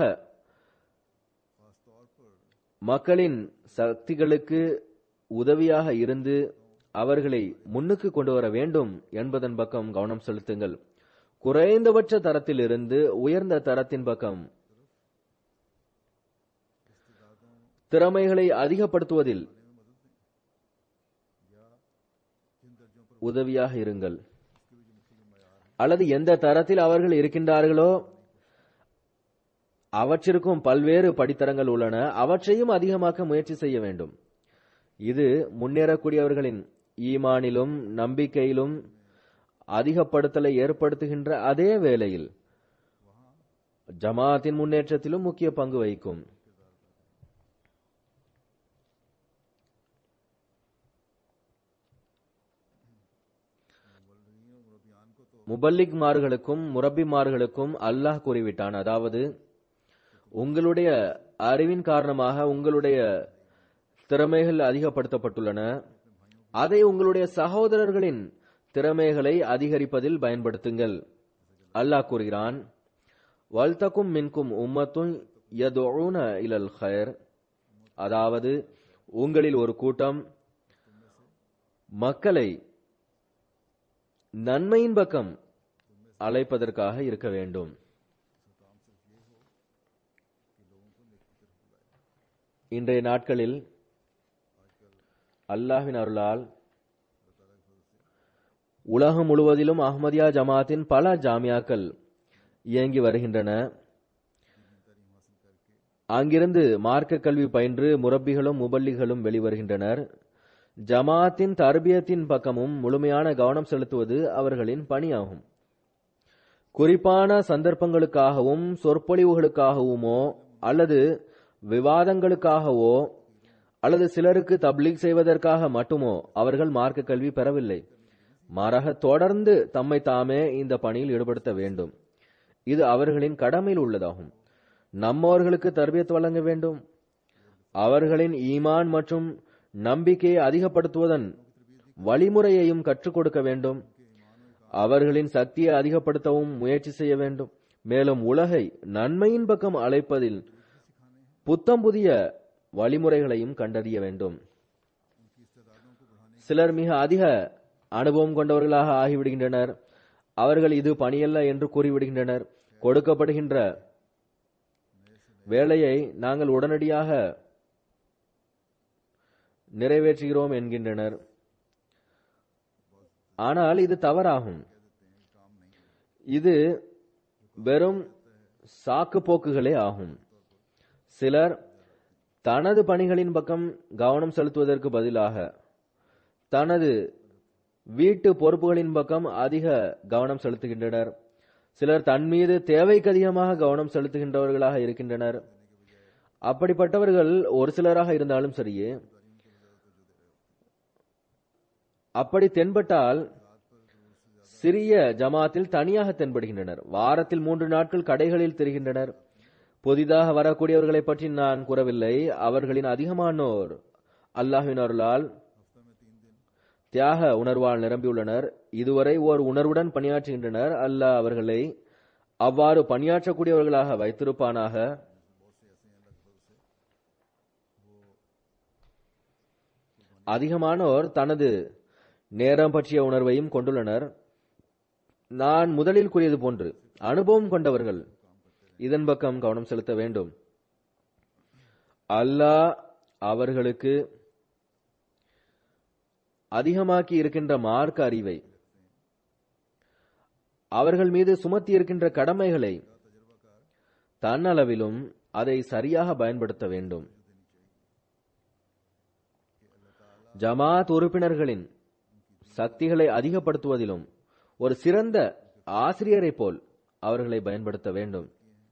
மக்களின் சக்திகளுக்கு உதவியாக இருந்து அவர்களை முன்னுக்கு கொண்டு வர வேண்டும் என்பதன் பக்கம் கவனம் செலுத்துங்கள் குறைந்தபட்ச தரத்திலிருந்து உயர்ந்த தரத்தின் பக்கம் திறமைகளை அதிகப்படுத்துவதில் உதவியாக இருங்கள் அல்லது எந்த தரத்தில் அவர்கள் இருக்கின்றார்களோ அவற்றிற்கும் பல்வேறு படித்தரங்கள் உள்ளன அவற்றையும் அதிகமாக்க முயற்சி செய்ய வேண்டும் இது முன்னேறக்கூடியவர்களின் ஈமானிலும் நம்பிக்கையிலும் அதிகப்படுத்தலை ஏற்படுத்துகின்ற அதே வேளையில் ஜமாத்தின் முன்னேற்றத்திலும் முக்கிய பங்கு வகிக்கும் முபல்லிக்மார்களுக்கும் முரப்பிமார்களுக்கும் அல்லாஹ் கூறிவிட்டான் அதாவது உங்களுடைய அறிவின் காரணமாக உங்களுடைய திறமைகள் அதிகப்படுத்தப்பட்டுள்ளன அதை உங்களுடைய சகோதரர்களின் திறமைகளை அதிகரிப்பதில் பயன்படுத்துங்கள் அல்லாஹ் கூறுகிறான் வல்தக்கும் மின்கும் உம்மத்தும் யதுஊன இலல் ஹயர் அதாவது உங்களில் ஒரு கூட்டம் மக்களை நன்மையின் பக்கம் அழைப்பதற்காக இருக்க வேண்டும் இன்றைய நாட்களில் அல்லாஹ்வின் அருளால் உலகம் முழுவதிலும் அஹ்மதியா ஜமாத்தின் பல ஜாமியாக்கள் இயங்கி வருகின்றன அங்கிருந்து மார்க்க கல்வி பயின்று முரப்பிகளும் முபல்லிகளும் வெளிவருகின்றனர் ஜமாத்தின் தர்பியத்தின் பக்கமும் முழுமையான கவனம் செலுத்துவது அவர்களின் பணியாகும் குறிப்பான சந்தர்ப்பங்களுக்காகவும் சொற்பொழிவுகளுக்காகவுமோ அல்லது விவாதங்களுக்காகவோ அல்லது சிலருக்கு தப்லீக் செய்வதற்காக மட்டுமோ அவர்கள் மார்க்க கல்வி பெறவில்லை மாறாக தொடர்ந்து தம்மை தாமே இந்த பணியில் ஈடுபடுத்த வேண்டும் இது அவர்களின் கடமையில் உள்ளதாகும் நம்மவர்களுக்கு தர்பியத் வழங்க வேண்டும் அவர்களின் ஈமான் மற்றும் நம்பிக்கையை அதிகப்படுத்துவதன் வழிமுறையையும் கற்றுக் கொடுக்க வேண்டும் அவர்களின் சக்தியை அதிகப்படுத்தவும் முயற்சி செய்ய வேண்டும் மேலும் உலகை நன்மையின் பக்கம் அழைப்பதில் புத்தம் புதிய வழிமுறைகளையும் கண்டறிய வேண்டும் சிலர் மிக அதிக அனுபவம் கொண்டவர்களாக ஆகிவிடுகின்றனர் அவர்கள் இது பணியல்ல என்று கூறிவிடுகின்றனர் கொடுக்கப்படுகின்ற வேலையை நாங்கள் உடனடியாக நிறைவேற்றுகிறோம் என்கின்றனர் ஆனால் இது தவறாகும் இது வெறும் சாக்கு போக்குகளே ஆகும் சிலர் தனது பணிகளின் பக்கம் கவனம் செலுத்துவதற்கு பதிலாக தனது வீட்டு பொறுப்புகளின் பக்கம் அதிக கவனம் செலுத்துகின்றனர் சிலர் தன் மீது தேவைக்கு அதிகமாக கவனம் செலுத்துகின்றவர்களாக இருக்கின்றனர் அப்படிப்பட்டவர்கள் ஒரு சிலராக இருந்தாலும் சரியே அப்படி தென்பட்டால் சிறிய ஜமாத்தில் தனியாக தென்படுகின்றனர் வாரத்தில் மூன்று நாட்கள் கடைகளில் திரிகின்றனர் புதிதாக வரக்கூடியவர்களை பற்றி நான் கூறவில்லை அவர்களின் அதிகமானோர் அல்லாஹ்வின் அருளால் தியாக உணர்வால் நிரம்பியுள்ளனர் இதுவரை ஓர் உணர்வுடன் பணியாற்றுகின்றனர் அல்லாஹ் அவர்களை அவ்வாறு பணியாற்றக்கூடியவர்களாக வைத்திருப்பானாக அதிகமானோர் தனது நேரம் பற்றிய உணர்வையும் கொண்டுள்ளனர் நான் முதலில் கூறியது போன்று அனுபவம் கொண்டவர்கள் இதன் பக்கம் கவனம் செலுத்த வேண்டும் அல்லாஹ் அவர்களுக்கு அதிகமாக்கி இருக்கின்ற மார்க்க அறிவை அவர்கள் மீது சுமத்தி இருக்கின்ற கடமைகளை தன்னளவிலும் அதை சரியாக பயன்படுத்த வேண்டும் ஜமாத் உறுப்பினர்களின் சக்திகளை அதிகப்படுத்துவதிலும் ஒரு சிறந்த ஆசிரியரை போல் அவர்களை பயன்படுத்த வேண்டும்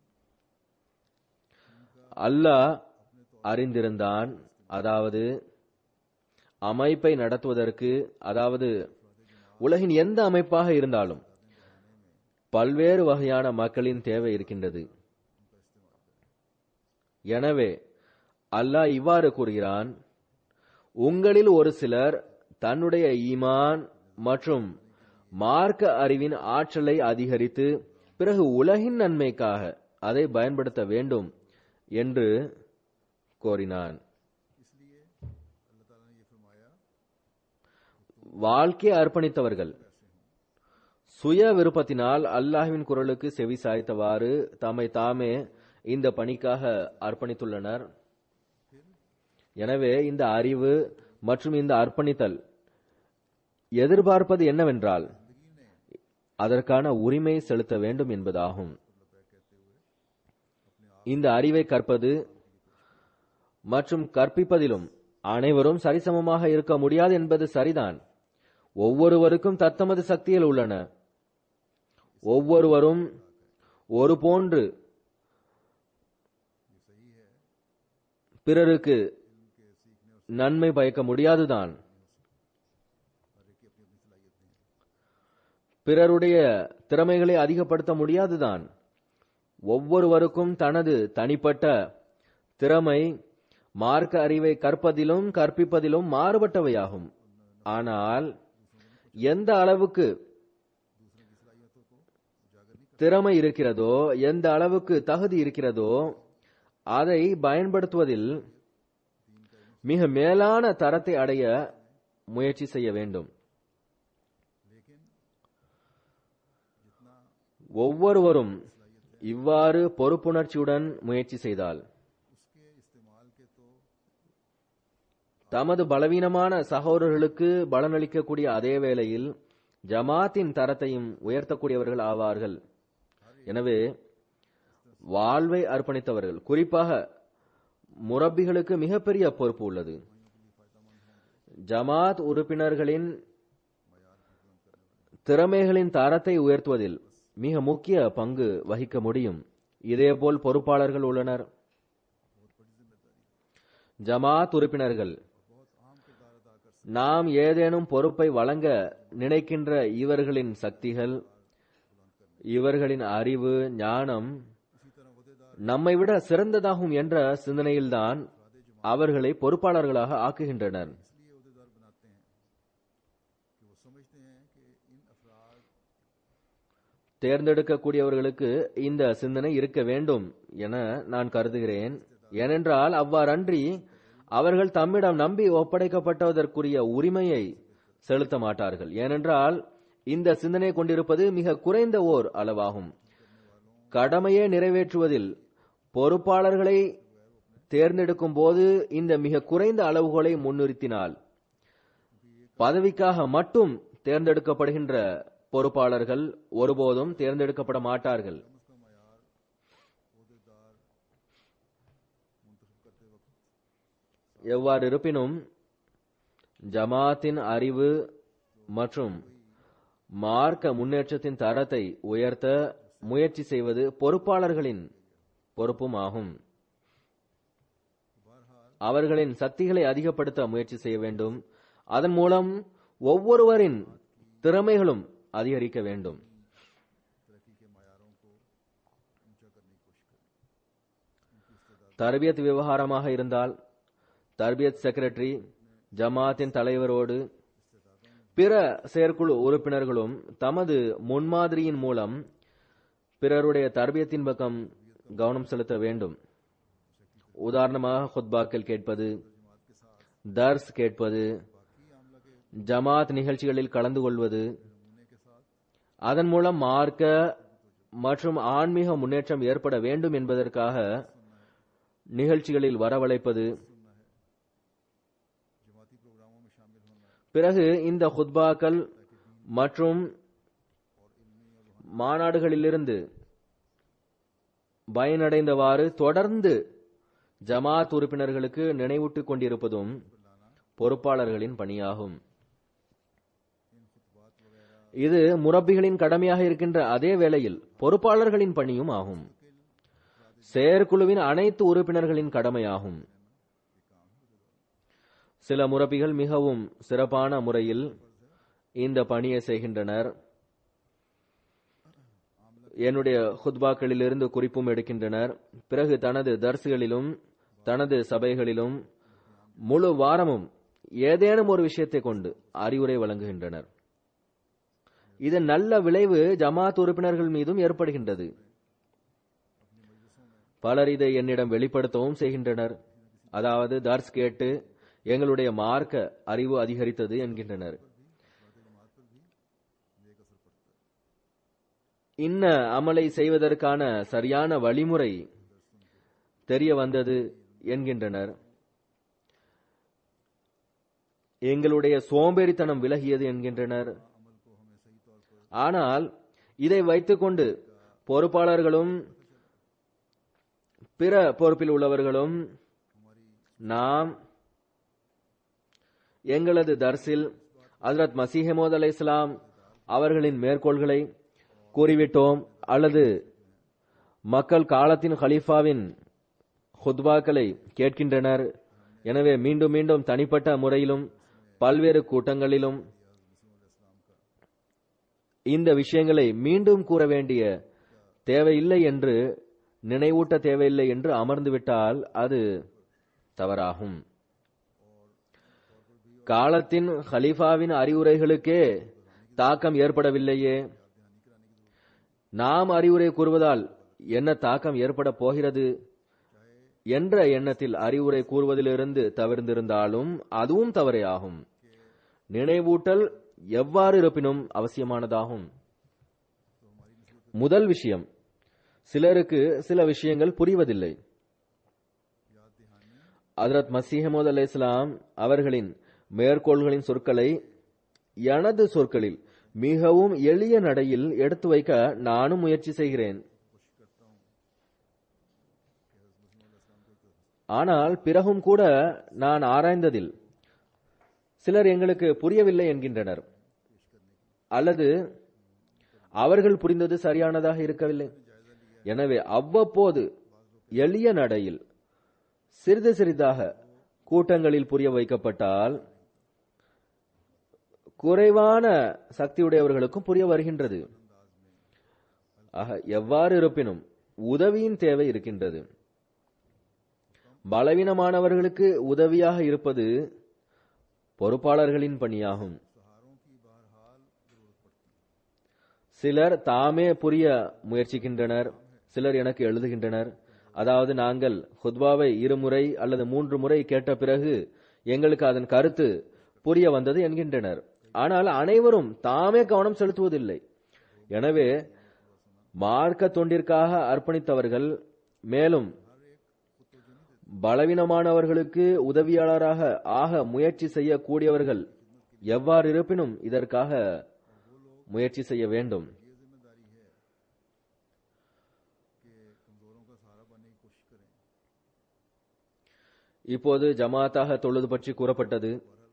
அல்லாஹ் அறிந்திருந்தான் அதாவது அமைப்பை நடத்துவதற்கு அதாவது உலகின் எந்த அமைப்பாக இருந்தாலும் பல்வேறு வகையான மக்களின் தேவை இருக்கின்றது எனவே அல்லாஹ் இவ்வாறு கூறுகிறான் உங்களில் ஒரு சிலர் தன்னுடைய ஈமான் மற்றும் மார்க்க அறிவின் ஆற்றலை அதிகரித்து பிறகு உலகின் நன்மைக்காக அதை பயன்படுத்த வேண்டும் என்று கோரினான் வாழ்க்கை அர்ப்பணித்தவர்கள் சுய விருப்பத்தினால் அல்லாஹ்வின் குரலுக்கு செவி சாய்த்தவாறு தம்மை தாமே இந்த பணிக்காக அர்ப்பணித்துள்ளனர் எனவே இந்த அறிவு மற்றும் இந்த அர்ப்பணித்தல் எதிர்பார்ப்பது என்னவென்றால் அதற்கான உரிமை செலுத்த வேண்டும் என்பதாகும் இந்த அறிவை கற்பது மற்றும் கற்பிப்பதிலும் அனைவரும் சரிசமமாக இருக்க முடியாது என்பது சரிதான் ஒவ்வொருவருக்கும் தத்தமது சக்தியில் உள்ளன ஒவ்வொருவரும் ஒரு போன்று பிறருக்கு நன்மை பயக்க முடியாதுதான் பிறருடைய திறமைகளை அதிகப்படுத்த முடியாதுதான் ஒவ்வொருவருக்கும் தனது தனிப்பட்ட திறமை மார்க்க அறிவை கற்பதிலும் கற்பிப்பதிலும் மாறுபட்டவையாகும் ஆனால் எந்த அளவுக்கு திறமை இருக்கிறதோ எந்த அளவுக்கு தகுதி இருக்கிறதோ அதை பயன்படுத்துவதில் மிக மேலான தரத்தை அடைய முயற்சி செய்ய வேண்டும் ஒவ்வொருவரும் இவ்வாறு பொறுப்புணர்ச்சியுடன் முயற்சி செய்தால் தமது பலவீனமான சகோதரர்களுக்கு பலனளிக்கக்கூடிய அதே வேளையில் ஜமாத்தின் தரத்தையும் உயர்த்தக்கூடியவர்கள் ஆவார்கள் எனவே வாழ்வை அர்ப்பணித்தவர்கள் குறிப்பாக முரப்பிகளுக்கு மிகப்பெரிய பொறுப்பு உள்ளது ஜமாத் உறுப்பினர்களின் திறமைகளின் தரத்தை உயர்த்துவதில் மிக முக்கிய பங்கு வகிக்க முடியும் இதேபோல் பொறுப்பாளர்கள் உள்ளனர் ஜமாத் உறுப்பினர்கள் நாம் ஏதேனும் பொறுப்பை வழங்க நினைக்கின்ற இவர்களின் சக்திகள் இவர்களின் அறிவு ஞானம் நம்மை விட சிறந்ததாகும் என்ற சிந்தனையில்தான் அவர்களை பொறுப்பாளர்களாக ஆக்குகின்றனர் इसलिए अहदेदार बनाते हैं कि वो समझते हैं कि इन अफराद தேர்ந்தெடுக்கக்கூடியவர்களுக்கு இந்த சிந்தனை இருக்க வேண்டும் என நான் கருதுகிறேன் ஏனென்றால் அவ்வாறன்றி அவர்கள் தம்மிடம் நம்பி ஒப்படைக்கப்பட்டதற்குரிய உரிமையை செலுத்த மாட்டார்கள் ஏனென்றால் இந்த சிந்தனை கொண்டிருப்பது மிக குறைந்த ஓர் அளவாகும் கடமையை நிறைவேற்றுவதில் பொறுப்பாளர்களை தேர்ந்தெடுக்கும் போது இந்த மிக குறைந்த அளவுகோலை முன்னிறுத்தினால் பதவிக்காக மட்டும் தேர்ந்தெடுக்கப்படுகின்ற பொறுப்பாளர்கள் ஒருபோதும் தேர்ந்தெடுக்கப்பட மாட்டார்கள் எவ்வாறு இருப்பினும் ஜமாத்தின் அறிவு மற்றும் மார்க்க முன்னேற்றத்தின் தரத்தை உயர்த்த முயற்சி செய்வது பொறுப்பாளர்களின் பொறுப்பும் ஆகும் அவர்களின் சக்திகளை அதிகப்படுத்த முயற்சி செய்ய வேண்டும் அதன் மூலம் ஒவ்வொருவரின் திறமைகளும் அதிகரிக்க வேண்டும் தர்பியத் விவகாரமாக இருந்தால் தர்பியத் செக்ரட்டரி ஜமாத்தின் தலைவரோடு பிற செயற்குழு உறுப்பினர்களும் தமது முன்மாதிரியின் மூலம் பிறருடைய தர்பியத்தின் பக்கம் கவனம் செலுத்த வேண்டும் உதாரணமாக ஹுத்பாக்கள் கேட்பது தர்ஸ் கேட்பது ஜமாத் நிகழ்ச்சிகளில் கலந்து கொள்வது அதன் மூலம் மார்க்க மற்றும் ஆன்மீக முன்னேற்றம் ஏற்பட வேண்டும் என்பதற்காக நிகழ்ச்சிகளில் வரவழைப்பது பிறகு இந்த ஹுத்பாக்கள் மற்றும் மாநாடுகளிலிருந்து பயனடைந்தவாறு தொடர்ந்து ஜமாத் உறுப்பினர்களுக்கு நினைவூட்டிக் கொண்டிருப்பதும் பொறுப்பாளர்களின் பணியாகும் இது முரப்பிகளின் கடமையாக இருக்கின்ற அதே வேளையில் பொறுப்பாளர்களின் பணியும் ஆகும் செயற்குழுவின் அனைத்து உறுப்பினர்களின் கடமையாகும் சில முரப்பிகள் மிகவும் சிறப்பான முறையில் இந்த பணியை செய்கின்றனர் என்னுடைய ஹுத்பாக்களிலிருந்து குறிப்பும் எடுக்கின்றனர் பிறகு தனது தர்சுகளிலும் தனது சபைகளிலும் முழு வாரமும் ஏதேனும் ஒரு விஷயத்தை கொண்டு அறிவுரை வழங்குகின்றனர் இதன் நல்ல விளைவு ஜமாத் உறுப்பினர்கள் மீதும் ஏற்படுகின்றது பலர் இதை என்னிடம் வெளிப்படுத்தவும் செய்கின்றனர் அதாவது தர்ஸ் கேட்டு எங்களுடைய மார்க்க அறிவு அதிகரித்தது என்கின்றனர் இன்ன அமலை செய்வதற்கான சரியான வழிமுறை தெரிய வந்தது என்கின்றனர் எங்களுடைய சோம்பேறித்தனம் விலகியது என்கின்றனர் ஆனால் இதை வைத்துக்கொண்டு பொறுப்பாளர்களும் பிற பொறுப்பில் உள்ளவர்களும் நாம் எங்களது தர்சில் ஹஜரத் மசீஹமோத் அலை இஸ்லாம் அவர்களின் மேற்கோள்களை கூறிவிட்டோம் அல்லது மக்கள் காலத்தின் ஹலீஃபாவின் ஹுத்பாக்களை கேட்கின்றனர் எனவே மீண்டும் மீண்டும் தனிப்பட்ட முறையிலும் பல்வேறு கூட்டங்களிலும் இந்த விஷயங்களை மீண்டும் கூற வேண்டிய தேவையில்லை என்று நினைவூட்ட தேவையில்லை என்று அமர்ந்துவிட்டால் அது தவறாகும் காலத்தின் ஹலீஃபாவின் அறிவுரைகளுக்கே தாக்கம் ஏற்படவில்லையே நாம் அறிவுரை கூறுவதால் என்ன தாக்கம் ஏற்பட போகிறது என்ற எண்ணத்தில் அறிவுரை கூறுவதிலிருந்து தவிர்ந்திருந்தாலும் அதுவும் தவறே ஆகும் நினைவூட்டல் எவ்வாறு இருப்பினும் அவசியமானதாகும் முதல் விஷயம் சிலருக்கு சில விஷயங்கள் புரிவதில்லை ஹதரத் மசீஹமது அலை இஸ்லாம் அவர்களின் மேற்கோள்களின் சொற்களை எனது சொற்களில் மிகவும் எளிய நடையில் எடுத்து வைக்க நானும் முயற்சி செய்கிறேன் ஆனால் பிறகும் கூட நான் ஆராய்ந்ததில் சிலர் எங்களுக்கு புரியவில்லை என்கின்றனர் அல்லது அவர்கள் புரிந்தது சரியானதாக இருக்கவில்லை எனவே அவ்வப்போது எளிய நடையில் சிறிது சிறிதாக கூட்டங்களில் புரிய வைக்கப்பட்டால் குறைவான சக்தியுடையவர்களுக்கும் புரிய வருகின்றது ஆக எவ்வாறு இருப்பினும் உதவியின் தேவை இருக்கின்றது பலவீனமானவர்களுக்கு உதவியாக இருப்பது பொறுப்பாளர்களின் பணியாகும் सहारों की बहरहाल जरूरत पड़ती है சிலர் தாமே புரிய முயற்சிக்கின்றனர் சிலர் எனக்கு எழுதுகின்றனர் அதாவது நாங்கள் ஹுத்வாவை இருமுறை அல்லது மூன்று முறை கேட்ட பிறகு எங்களுக்கு அதன் கருத்து புரிய வந்தது என்கின்றனர் ஆனால் அனைவரும் தாமே கவனம் செலுத்துவதில்லை எனவே மார்க்க தொண்டிற்காக அர்ப்பணித்தவர்கள் மேலும் பலவீனமானவர்களுக்கு உதவியாளராக ஆக முயற்சி செய்யக்கூடியவர்கள் எவ்வாறு இருப்பினும் இதற்காக முயற்சி செய்ய வேண்டும் ये जिम्मेदारी है कि कमजोरों का सहारा बनने की कोशिश करें இப்போது ஜமாத்தாக தொழுது பற்றி கூறப்பட்டது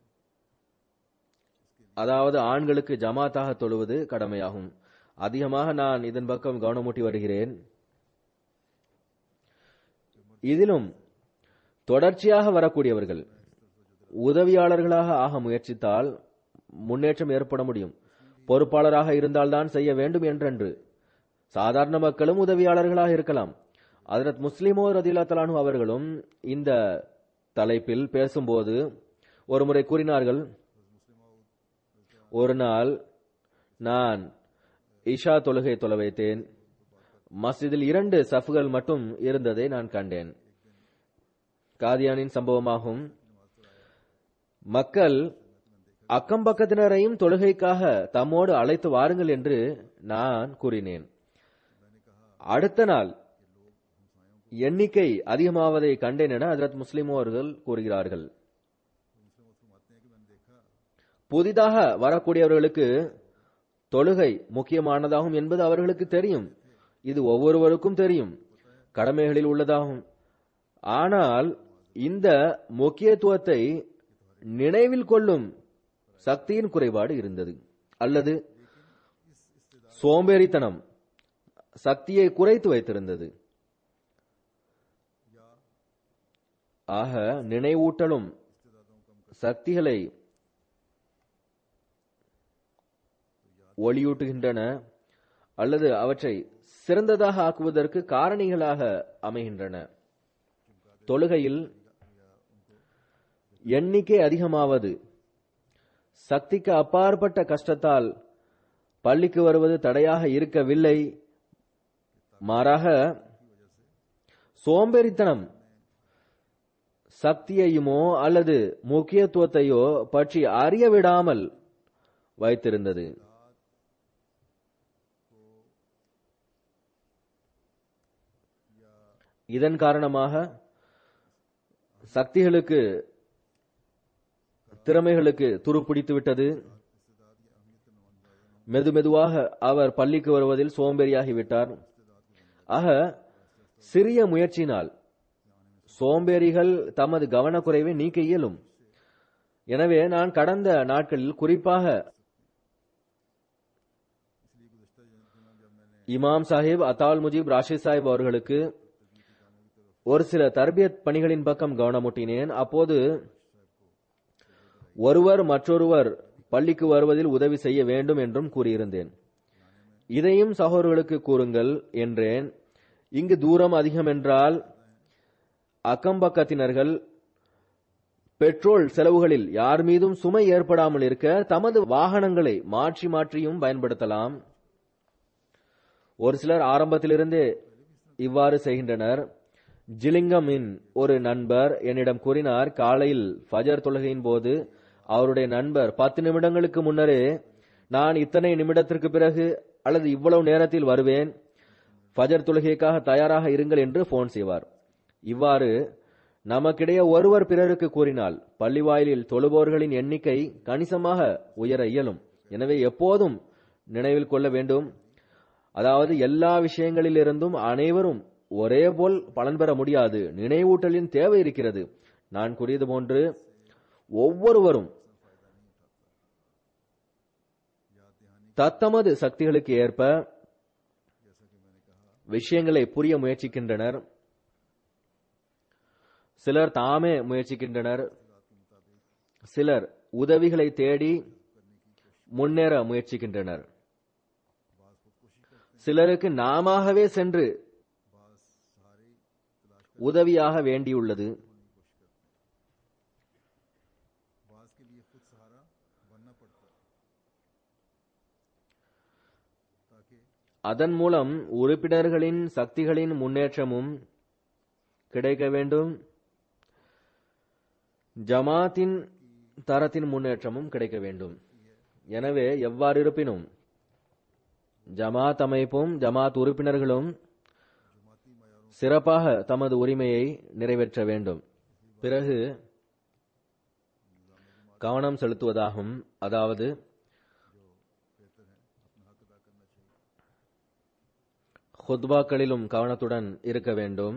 அதாவது ஆண்களுக்கு ஜமாத்தாக தொழுவது கடமையாகும் அதிகமாக நான் இதன் பக்கம் கவனமூட்டி வருகிறேன் இதிலும் தொடர்ச்சியாக வரக்கூடியவர்கள் உதவியாளர்களாக ஆக முயற்சித்தால் முன்னேற்றம் ஏற்பட முடியும் பொறுப்பாளராக இருந்தால்தான் செய்ய வேண்டும் என்றென்று சாதாரண மக்களும் உதவியாளர்களாக இருக்கலாம் அதரத் முஸ்லிமோ ரதிலா தலானு அவர்களும் இந்த தலைப்பில் பேசும்போது ஒருமுறை கூறினார்கள் ஒரு நாள் நான் இஷா தொழுகை தொலை வைத்தேன் மஸ்ஜிதில் இரண்டு சஃப்கள் மட்டும் இருந்ததை நான் கண்டேன் காதியானின் சம்பவமாகும் மக்கள் அக்கம் பக்கத்தினரையும் தொழுகைக்காக தம்மோடு அழைத்து வாருங்கள் என்று நான் கூறினேன் அடுத்த நாள் எண்ணிக்கை அதிகமாவதை கண்டேன் என ஹஜரத் முஸ்லிமோ அவர்கள் கூறுகிறார்கள் புதிதாக வரக்கூடியவர்களுக்கு தொழுகை முக்கியமானதாகும் என்பது அவர்களுக்கு தெரியும் இது ஒவ்வொருவருக்கும் தெரியும் கடமைகளில் உள்ளதாகும் ஆனால் இந்த முக்கியத்துவத்தை நினைவில் கொள்ளும் சக்தியின் குறைபாடு இருந்தது அல்லது சோம்பேறித்தனம் சக்தியை குறைத்து வைத்திருந்தது ஆக நினைவூட்டலும் சக்திகளை ஒளியூட்டுகின்றன அல்லது அவற்றை சிறந்ததாக ஆக்குவதற்கு காரணிகளாக அமைகின்றன தொழுகையில் எண்ணிக்கை அதிகமாவது சக்திக்கு அப்பாற்பட்ட கஷ்டத்தால் பள்ளிக்கு வருவது தடையாக இருக்கவில்லை மாறாக சோம்பேறித்தனம் சக்தியையுமோ அல்லது முக்கியத்துவத்தையோ பற்றி அறிய விடாமல் வைத்திருந்தது இதன் காரணமாக சக்திகளுக்கு திறமைகளுக்கு துருப்பிடித்து விட்டது மெது மெதுவாக அவர் பள்ளிக்கு வருவதில் சோம்பேறியாகிவிட்டார் ஆக சிறிய முயற்சியினால் சோம்பேறிகள் தமது கவனக்குறைவை நீக்க இயலும் எனவே நான் கடந்த நாட்களில் குறிப்பாக இமாம் சாஹிப் அத்தால் முஜீப் ராஷித் சாஹிப் அவர்களுக்கு ஒரு சில தர்பியத் பணிகளின் பக்கம் கவனமூட்டினேன் அப்போது ஒருவர் மற்றொருவர் பள்ளிக்கு வருவதில் உதவி செய்ய வேண்டும் என்றும் கூறியிருந்தேன் இதையும் சகோதரர்களுக்கு கூறுங்கள் என்றேன் இங்கு தூரம் அதிகம் என்றால் அக்கம்பக்கத்தினர்கள் பெட்ரோல் செலவுகளில் யார் மீதும் சுமை ஏற்படாமல் இருக்க தமது வாகனங்களை மாற்றி மாற்றியும் பயன்படுத்தலாம் ஒரு சிலர் ஆரம்பத்திலிருந்தே இவ்வாறு செய்கின்றனர் ஜிலிங்கமின் ஒரு நண்பர் என்னிடம் கூறினார் காலையில் ஃபஜர் தொழுகையின் போது அவருடைய நண்பர் பத்து நிமிடங்களுக்கு முன்னரே நான் இத்தனை நிமிடத்திற்கு பிறகு அல்லது இவ்வளவு நேரத்தில் வருவேன் ஃபஜர் தொழுகைக்காக தயாராக இருங்கள் என்று போன் செய்வார் இவ்வாறு நமக்கிடையே ஒருவர் பிறருக்கு கூறினால் பள்ளிவாயிலில் தொழுபவர்களின் எண்ணிக்கை கணிசமாக உயர இயலும் எனவே எப்போதும் நினைவில் கொள்ள வேண்டும் அதாவது எல்லா விஷயங்களிலிருந்தும் அனைவரும் ஒரே போல் பலன் பெற முடியாது நினைவூட்டலின் தேவை இருக்கிறது நான் கூறியது போன்று ஒவ்வொருவரும் தத்தமது சக்திகளுக்கு ஏற்ப விஷயங்களை புரிய முயற்சிக்கின்றனர் சிலர் தாமே முயற்சிக்கின்றனர் சிலர் உதவிகளை தேடி முன்னேற முயற்சிக்கின்றனர் சிலருக்கு நாமவே சென்று உதவியாக வேண்டியுள்ளது बाज के लिए खुद सहारा बनना पड़ता है ताकि அதன் மூலம் உறுப்பினர்களின் சக்திகளின் முன்னேற்றமும் கிடைக்க வேண்டும் ஜமாத்தின் தரத்தின் முன்னேற்றமும் கிடைக்க வேண்டும் எனவே எவ்வாறு இருப்பினும் ஜமாத் அமைப்பும் ஜமாத் உறுப்பினர்களும் சிறப்பாக தமது உரிமையை நிறைவேற்ற வேண்டும் பிறகு கவனம் செலுத்துவதாகும் அதாவது ஹுத்பாக்களிலும் கவனத்துடன் இருக்க வேண்டும்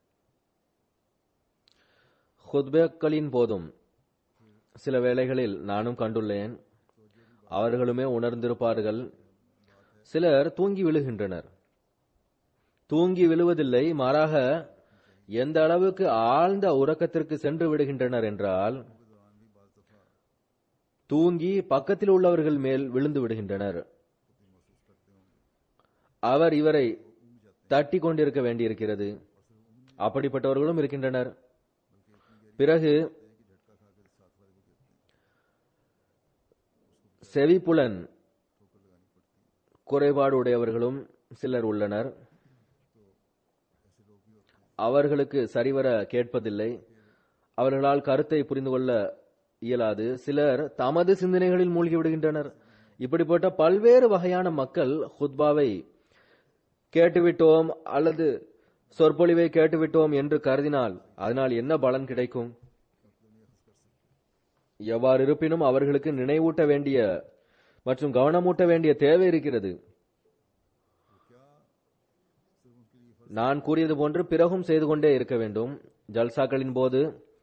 ஹுத்பாக்களின் போதும் சில வேளைகளில் நானும் கண்டுள்ளேன் அவர்களுமே உணர்ந்திருப்பார்கள் சிலர் தூங்கி விழுகின்றனர் தூங்கி விழுவதில்லை மாறாக எந்த அளவுக்கு ஆழ்ந்த உறக்கத்திற்கு சென்று விடுகின்றனர் என்றால் தூங்கி பக்கத்தில் உள்ளவர்கள் மேல் விழுந்து விடுகின்றனர் அவர் இவரை தட்டி கொண்டிருக்க வேண்டியிருக்கிறது அப்படிப்பட்டவர்களும் இருக்கின்றனர் பிறகு செவிப்புலன் குறைபாடு உடையவர்களும் சிலர் உள்ளனர் அவர்களுக்கு சரிவர கேட்பதில்லை அவர்களால் கருத்தை புரிந்து கொள்ள இயலாது சிலர் தமது சிந்தனைகளில் மூழ்கி விடுகின்றனர் இப்படிப்பட்ட பல்வேறு வகையான மக்கள் ஹுத்பாவை கேட்டுவிட்டோம் அல்லது சொற்பொழிவை கேட்டுவிட்டோம் என்று கருதினால் அதனால் என்ன பலன் கிடைக்கும் எவ்வாறு இருப்பினும் அவர்களுக்கு நினைவூட்ட வேண்டிய மற்றும் கவனமூட்ட வேண்டிய தேவை இருக்கிறது நான் கூறியது போன்று பிறகும் செய்து கொண்டே இருக்க வேண்டும் ஜல்சாக்களின் போது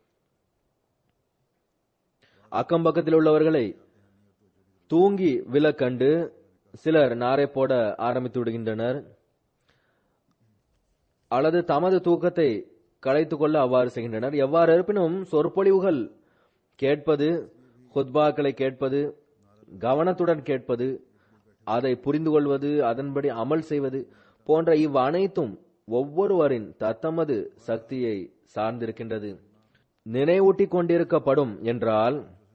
அக்கம் பக்கத்தில் உள்ளவர்களை தூங்கி விலக்கண்டு சிலர் நாரை போட ஆரம்பித்து விடுகின்றனர் அல்லது தமது தூக்கத்தை கலைத்துக் கொள்ள அவ்வாறு செய்கின்றனர் எவ்வாறு இருப்பினும் சொற்பொழிவுகள் கேட்பது ஹுத்பாக்களை கேட்பது கவனத்துடன் கேட்பது அதை புரிந்து கொள்வது அதன்படி அமல் செய்வது போன்ற இவ் அனைத்தும் ஒவ்வொருவரின் தத்தமது சக்தியை சார்ந்திருக்கின்றது நினைவூட்டிக் கொண்டிருக்கப்படும் என்றால்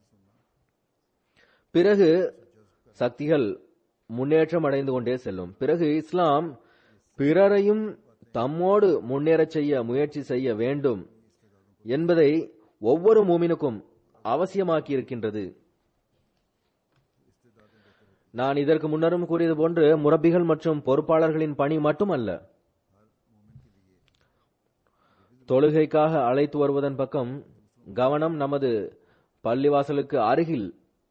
பிறகு சக்திகள் முன்னேற்றம் அடைந்து கொண்டே செல்லும் பிறகு இஸ்லாம் பிறரையும் தம்மோடு முன்னேறச் செய்ய முயற்சி செய்ய வேண்டும் என்பதை ஒவ்வொரு மூமினுக்கும் அவசியமாக்கி இருக்கின்றது நான் இதற்கு முன்னரும் கூறியது போன்று முரப்பிகள் மற்றும் பொறுப்பாளர்களின் பணி மட்டுமல்ல தொழுகைக்காக அழைத்து வருவதன் பக்கம் கவனம் நமது பள்ளிவாசலுக்கு அருகில்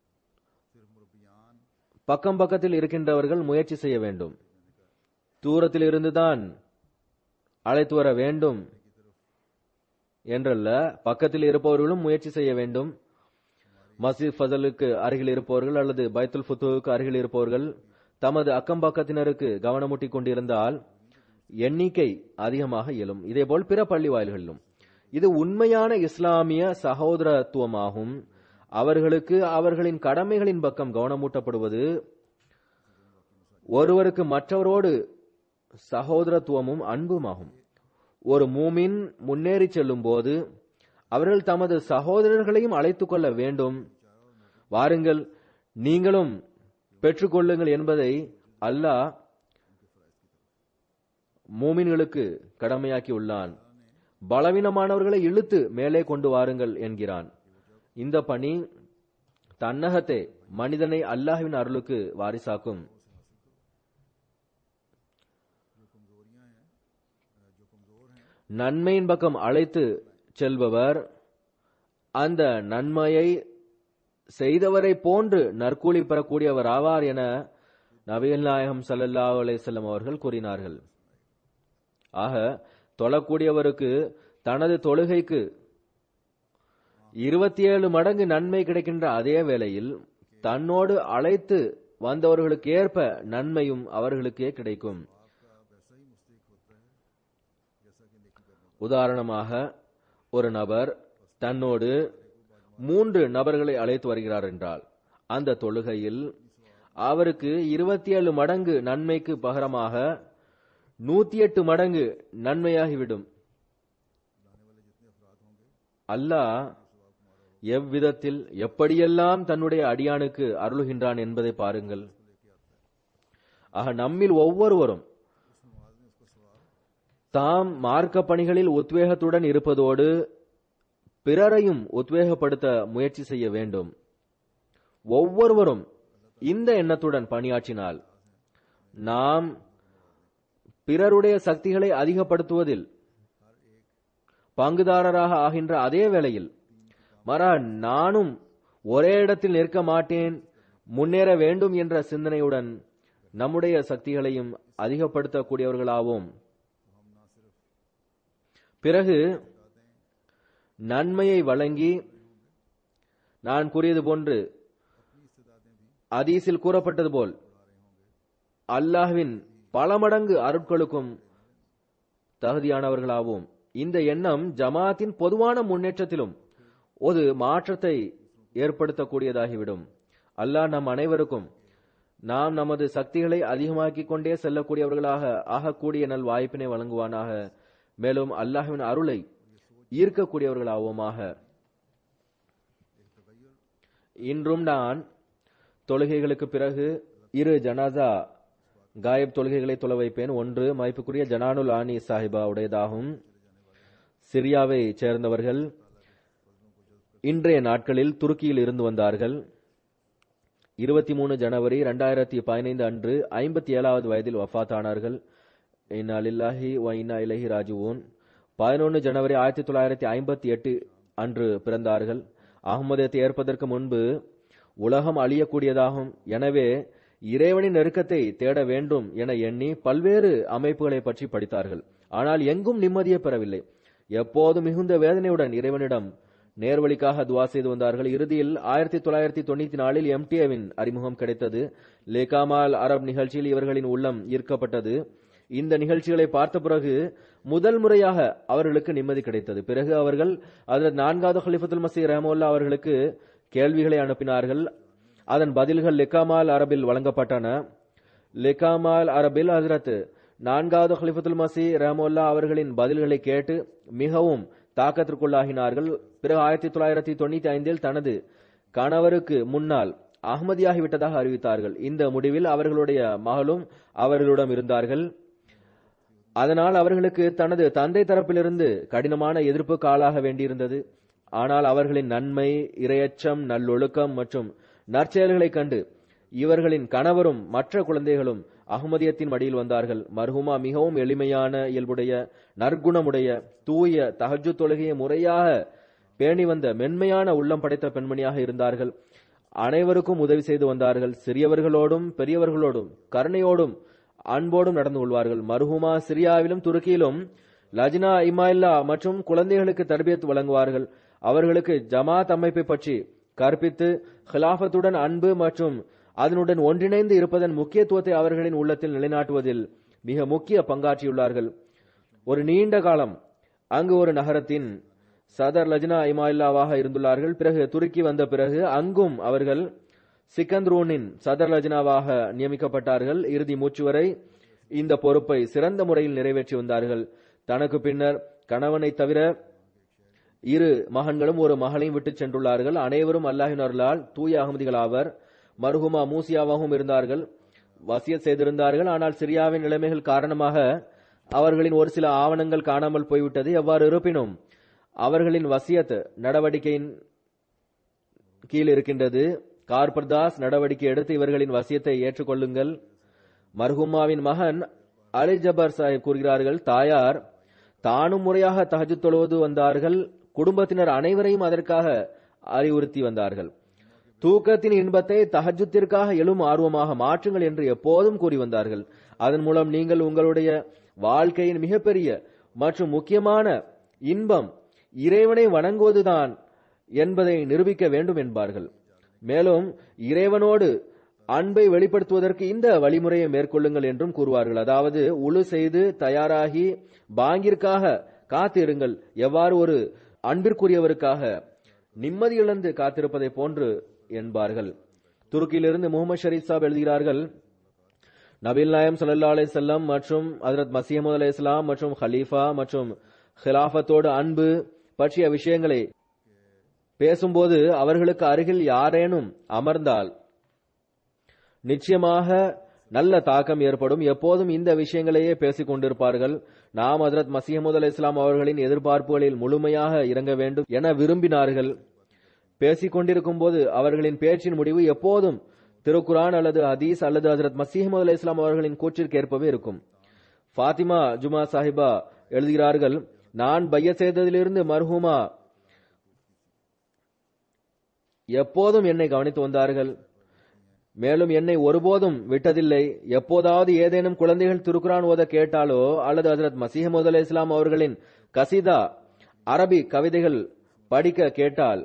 பக்கம் பக்கத்தில் இருக்கின்றவர்கள் முயற்சி செய்ய வேண்டும் தூரத்தில் இருந்துதான் அழைத்து வர வேண்டும் என்றல்ல பக்கத்தில் இருப்பவர்களும் முயற்சி செய்ய வேண்டும் மஸ்ஜித் ஃபசலுக்கு அருகில் இருப்பவர்கள் அல்லது பைத்துல் ஃபுத்துவுக்கு அருகில் இருப்பவர்கள் தமது அக்கம் பக்கத்தினருக்கு கவனமூட்டிக் கொண்டிருந்தால் எண்ணிக்கை அதிகமாக இயலும் இதேபோல் பிற பள்ளி வாயில்களிலும் இது உண்மையான இஸ்லாமிய சகோதரத்துவமாகும் அவர்களுக்கு அவர்களின் கடமைகளின் பக்கம் கவனமூட்டப்படுவது ஒருவருக்கு மற்றவரோடு சகோதரத்துவமும் அன்புமாகும் ஒரு மூமின் முன்னேறி செல்லும் போது அவர்கள் தமது சகோதரர்களையும் அழைத்துக் கொள்ள வேண்டும் வாருங்கள் நீங்களும் பெற்றுக்கொள்ளுங்கள் என்பதை அல்லாஹ் மூமின்களுக்கு கடமையாக்கி உள்ளான் பலவீனமானவர்களை இழுத்து மேலே கொண்டு வாருங்கள் என்கிறான் இந்த பணி தன்னகத்தே மனிதனை அல்லாஹ்வின் அருளுக்கு வாரிசாக்கும் நன்மையின் பக்கம் அழைத்து செல்பவர் அந்த நன்மையை செய்தவரை போன்று நற்கூலி பெறக்கூடியவர் ஆவார் என நபிகள் நாயகம் ஸல்லல்லாஹு அலைஹி வஸல்லம் அவர்கள் கூறினார்கள் ஆக தொழக்கூடியவருக்கு தனது தொழுகைக்கு இருபத்தி ஏழு மடங்கு நன்மை கிடைக்கின்ற அதே வேளையில் தன்னோடு அழைத்து வந்தவர்களுக்கு ஏற்ப நன்மையும் அவர்களுக்கே கிடைக்கும் உதாரணமாக ஒரு நபர் தன்னோடு மூன்று நபர்களை அழைத்து வருகிறார் என்றால் அந்த தொழுகையில் அவருக்கு இருபத்தி ஏழு மடங்கு நன்மைக்கு பகரமாக நூத்தி எட்டு மடங்கு நன்மையாகிவிடும் அல்லாஹ் எவ்விதத்தில் எப்படியெல்லாம் தன்னுடைய அடியானுக்கு அருளுகின்றான் என்பதை பாருங்கள் ஆக நம்மில் ஒவ்வொருவரும் தாம் மார்க்க பணிகளில் உத்வேகத்துடன் இருப்பதோடு பிறரையும் உத்வேகப்படுத்த முயற்சி செய்ய வேண்டும் ஒவ்வொருவரும் இந்த எண்ணத்துடன் பணியாற்றினால் நாம் பிறருடைய சக்திகளை அதிகப்படுத்துவதில் பங்குதாரராக ஆகின்ற அதே வேளையில் மரா நானும் ஒரே இடத்தில் நிற்க மாட்டேன் முன்னேற வேண்டும் என்ற சிந்தனையுடன் நம்முடைய சக்திகளையும் அதிகப்படுத்தக்கூடியவர்களாவோம் பிறகு நன்மையை வழங்கி நான் கூறியது போன்று அதீசில் கூறப்பட்டது போல் அல்லாஹ்வின் பல மடங்கு அருட்களுக்கும் தகுதியானவர்களாவோம் இந்த எண்ணம் ஜமாத்தின் பொதுவான முன்னேற்றத்திலும் ஒரு மாற்றத்தை ஏற்படுத்தக்கூடியதாகிவிடும் அல்லாஹ் நம் அனைவருக்கும் நாம் நமது சக்திகளை அதிகமாக்கிக் கொண்டே செல்லக்கூடியவர்களாக ஆகக்கூடிய நல் வாய்ப்பினை வழங்குவானாக மேலும் அல்லாஹ்வின் அருளை ஈர்க்கக்கூடியவர்களாவோமாக இன்றும் நான் தொழுகைகளுக்கு பிறகு இரு ஜனாசா காயப் தொழுகைகளை தொலை வைப்பேன் ஒன்று மதிப்புக்குரிய ஜனானுல் ஆனி சாஹிபா உடையதாகும் சிரியாவை சேர்ந்தவர்கள் இன்றைய நாட்களில் துருக்கியில் இருந்து வந்தார்கள் இருபத்தி மூணு ஜனவரி ரெண்டாயிரத்தி பதினைந்து அன்று ஐம்பத்தி ஏழாவது வயதில் வஃபாத்தானார்கள் இன்னா லில்லாஹி வ இன்னா இலஹி ராஜுவோன் பதினொன்று ஜனவரி ஆயிரத்தி தொள்ளாயிரத்தி ஐம்பத்தி எட்டு அன்று பிறந்தார்கள் அகமதியத்தை ஏற்பதற்கு முன்பு உலகம் அழியக்கூடியதாகும் எனவே இறைவனின் நெருக்கத்தை தேட வேண்டும் என எண்ணி பல்வேறு அமைப்புகளை பற்றி படித்தார்கள் ஆனால் எங்கும் நிம்மதியை பெறவில்லை எப்போது மிகுந்த வேதனையுடன் இறைவனிடம் நேர்வழிக்காக துவா செய்து வந்தார்கள் இறுதியில் ஆயிரத்தி தொள்ளாயிரத்தி தொண்ணூத்தி நாலில் எம்டிஏவின் அறிமுகம் கிடைத்தது லேகாமால் அரப் நிகழ்ச்சியில் இவர்களின் உள்ளம் ஈர்க்கப்பட்டது இந்த நிகழ்ச்சிகளை பார்த்த பிறகு முதல் முறையாக அவர்களுக்கு நிம்மதி கிடைத்தது பிறகு அவர்கள் அதில் நான்காவது ஹலிஃபத்துல் மசீர் ரஹமுல்லா அவர்களுக்கு கேள்விகளை அனுப்பினார்கள் அதன் பதில்கள் லெக்காமால் அரபில் வழங்கப்பட்டன லெக்காமால் அரபில் ஹசரத் நான்காவது ஹலிஃபத்துல் மசி ரஹமுல்லா அவர்களின் பதில்களை கேட்டு மிகவும் தாக்கத்திற்குள்ளாகினார்கள் பிறகு ஆயிரத்தி தொள்ளாயிரத்தி தொண்ணூத்தி ஐந்தில் தனது கணவருக்கு முன்னால் அகமதியாகிவிட்டதாக அறிவித்தார்கள் இந்த முடிவில் அவர்களுடைய மகளும் அவர்களிடம் இருந்தார்கள் அதனால் அவர்களுக்கு தனது தந்தை தரப்பிலிருந்து கடினமான எதிர்ப்புக்கு ஆளாக வேண்டியிருந்தது ஆனால் அவர்களின் நன்மை இரையச்சம் நல்லொழுக்கம் மற்றும் நற்செயல்களைக் கண்டு இவர்களின் கணவரும் மற்ற குழந்தைகளும் அகமதியத்தின் மடியில் வந்தார்கள் மர்ஹுமா மிகவும் எளிமையான இயல்புடைய நற்குணமுடைய தூய தஹஜு தொழுகையை முறையாக பேணி வந்த மென்மையான உள்ளம் படைத்த பெண்மணியாக இருந்தார்கள் அனைவருக்கும் உதவி செய்து வந்தார்கள் சிறியவர்களோடும் பெரியவர்களோடும் கருணையோடும் அன்போடும் நடந்து கொள்வார்கள் மர்ஹுமா சிரியாவிலும் துருக்கியிலும் லஜ்னா இமாயில்லா மற்றும் குழந்தைகளுக்கு தர்பியத் வழங்குவார்கள் அவர்களுக்கு ஜமாத் அமைப்பை பற்றி கற்பித்து ஹிலாஃபத்துடன் அன்பு மற்றும் அதனுடன் ஒன்றிணைந்து இருப்பதன் முக்கியத்துவத்தை அவர்களின் உள்ளத்தில் நிலைநாட்டுவதில் மிக முக்கிய பங்காற்றியுள்ளார்கள் ஒரு நீண்ட காலம் அங்கு ஒரு நகரத்தின் சதர் லஜ்னா இமாயில்லாவாக இருந்துள்ளார்கள் பிறகு துருக்கி வந்த பிறகு அங்கும் அவர்கள் சிக்கந்த்ரூனின் சதர் லஜ்னாவாக நியமிக்கப்பட்டார்கள் இறுதி மூச்சு வரை இந்த பொறுப்பை சிறந்த முறையில் நிறைவேற்றி வந்தார்கள் தனக்கு பின்னர் கணவனை தவிர இரு மகன்களும் ஒரு மகளையும் விட்டு சென்றுள்ளார்கள் அனைவரும் அல்லாஹின் அருளால் தூய அகமதிகளாவர் மருகுமா மூசியாவாகவும் இருந்தார்கள் வசியத் செய்திருந்தார்கள் ஆனால் சிரியாவின் நிலைமைகள் காரணமாக அவர்களின் ஒரு சில ஆவணங்கள் காணாமல் போய்விட்டது எவ்வாறு இருப்பினும் அவர்களின் வசியத் நடவடிக்கையின் கீழ் இருக்கின்றது கார்பர்தாஸ் நடவடிக்கை எடுத்து இவர்களின் வசியத்தை ஏற்றுக்கொள்ளுங்கள் மர்ஹுமாவின் மகன் அலி ஜபர் சாஹிப் கூறுகிறார்கள் தாயார் தானும் முறையாக தஹஜு தொழுவது வந்தார்கள் குடும்பத்தினர் அனைவரையும் அதற்காக அறிவுறுத்தி வந்தார்கள் தூக்கத்தின் இன்பத்தை தஹஜுத்திற்காக எழும் ஆர்வமாக மாற்றுங்கள் என்று எப்போதும் கூறி வந்தார்கள் அதன் மூலம் நீங்கள் உங்களுடைய வாழ்க்கையின் மிகப்பெரிய மற்றும் முக்கியமான இன்பம் இறைவனை வணங்குவதுதான் என்பதை நிரூபிக்க வேண்டும் என்பார்கள் மேலும் இறைவனோடு அன்பை வெளிப்படுத்துவதற்கு இந்த வழிமுறையை மேற்கொள்ளுங்கள் என்றும் கூறுவார்கள் அதாவது உழு செய்து தயாராகி பாங்கிற்காக காத்திருங்கள் எவ்வாறு ஒரு அன்பிற்குரியவருக்காக நிம்மதி இழந்து காத்திருப்பதை போன்று என்பார்கள் துருக்கியிலிருந்து முகமது ஷரீப் சாப் எழுதுகிறார்கள் நபில் நாயம் சல்லா அலி செல்லம் மற்றும் ஹதரத் மசீமது அலி இஸ்லாம் மற்றும் ஹலீஃபா மற்றும் ஹிலாஃபத்தோடு அன்பு பற்றிய விஷயங்களை பேசும்போது அவர்களுக்கு அருகில் யாரேனும் அமர்ந்தால் நிச்சயமாக நல்ல தாக்கம் ஏற்படும் எப்போதும் இந்த விஷயங்களையே பேசிக் கொண்டிருப்பார்கள் நாம் ஹதரத் மசீமது அலி இஸ்லாம் அவர்களின் எதிர்பார்ப்புகளில் முழுமையாக இறங்க வேண்டும் என விரும்பினார்கள் பேசிக் கொண்டிருக்கும் போது அவர்களின் பேச்சின் முடிவு எப்போதும் திருக்குரான் அல்லது ஹதீஸ் அல்லது ஹசரத் மசீமது அலி இஸ்லாம் அவர்களின் கூற்றிற்கேற்பவே இருக்கும் ஃபாத்திமா ஜுமா சாஹிபா எழுதுகிறார்கள் நான் பைய செய்ததிலிருந்து மர்ஹூமா எப்போதும் என்னை கவனித்து வந்தார்கள் மேலும் என்னை ஒருபோதும் விட்டதில்லை எப்போதாவது ஏதேனும் குழந்தைகள் திருக்குரான் ஓத கேட்டாலோ அல்லது ஹசரத் மசீமது அலி இஸ்லாம் அவர்களின் கசிதா அரபி கவிதைகள் படிக்க கேட்டால்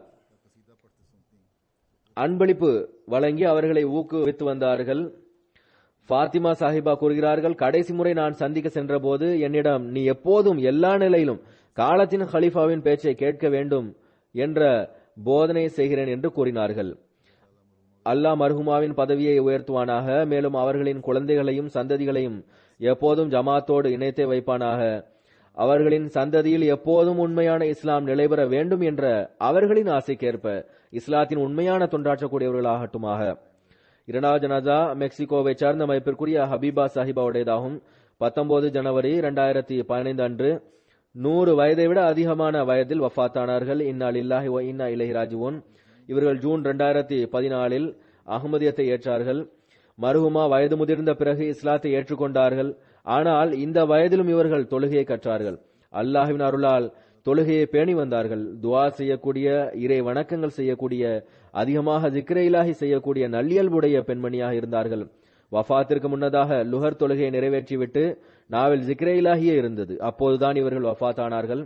அன்பளிப்பு வழங்கி அவர்களை ஊக்குவித்து வந்தார்கள் ஃபாத்திமா சாஹிபா கூறுகிறார்கள் கடைசி முறை நான் சந்திக்க சென்றபோது என்னிடம் நீ எப்போதும் எல்லா நிலையிலும் காலத்தின் ஹலீஃபாவின் பேச்சை கேட்க வேண்டும் என்ற போதனை செய்கிறேன் என்று கூறினார்கள் அல்லாஹ் மர்ஹுமாவின் பதவியை உயர்த்துவானாக மேலும் அவர்களின் குழந்தைகளையும் சந்ததிகளையும் எப்போதும் ஜமாத்தோடு இணைத்தே வைப்பானாக அவர்களின் சந்ததியில் எப்போதும் உண்மையான இஸ்லாம் நிலைபெற வேண்டும் என்ற அவர்களின் ஆசைக்கேற்ப இஸ்லாத்தின் உண்மையான தொண்டாற்றக்கூடியவர்களாகட்டுமாக இரண்டாவது ஜனாதா மெக்சிகோவை சார்ந்த அமைப்பிற்குரிய ஹபீபா சாஹிபாவுடையதாகும் பத்தொன்பது ஜனவரி இரண்டாயிரத்தி பதினைந்து அன்று நூறு வயதை விட அதிகமான வயதில் வஃத்தானார்கள் இன்னா இல்லாஹி வ இன்னா இலஹி ராஜுவோன் இவர்கள் ஜூன் இரண்டாயிரத்தி பதினாலில் அகமதியத்தை ஏற்றார்கள் மருகுமா வயது முதிர்ந்த பிறகு இஸ்லாத்தை ஏற்றுக்கொண்டார்கள் ஆனால் இந்த வயதிலும் இவர்கள் தொழுகையை கற்றார்கள் அல்லாஹுவின் அருளால் தொழுகையை பேணி வந்தார்கள் துவா செய்யக்கூடிய இறை வணக்கங்கள் செய்யக்கூடிய அதிகமாக ஜிக்ர இலாஹி செய்யக்கூடிய நல்லியல்புடைய பெண்மணியாக இருந்தார்கள் வஃபாத்திற்கு முன்னதாக லுஹர் தொழுகையை நிறைவேற்றிவிட்டு நாவில் ஜிக்ர இலாஹியே இருந்தது அப்போதுதான் இவர்கள் வஃபாத் ஆனார்கள்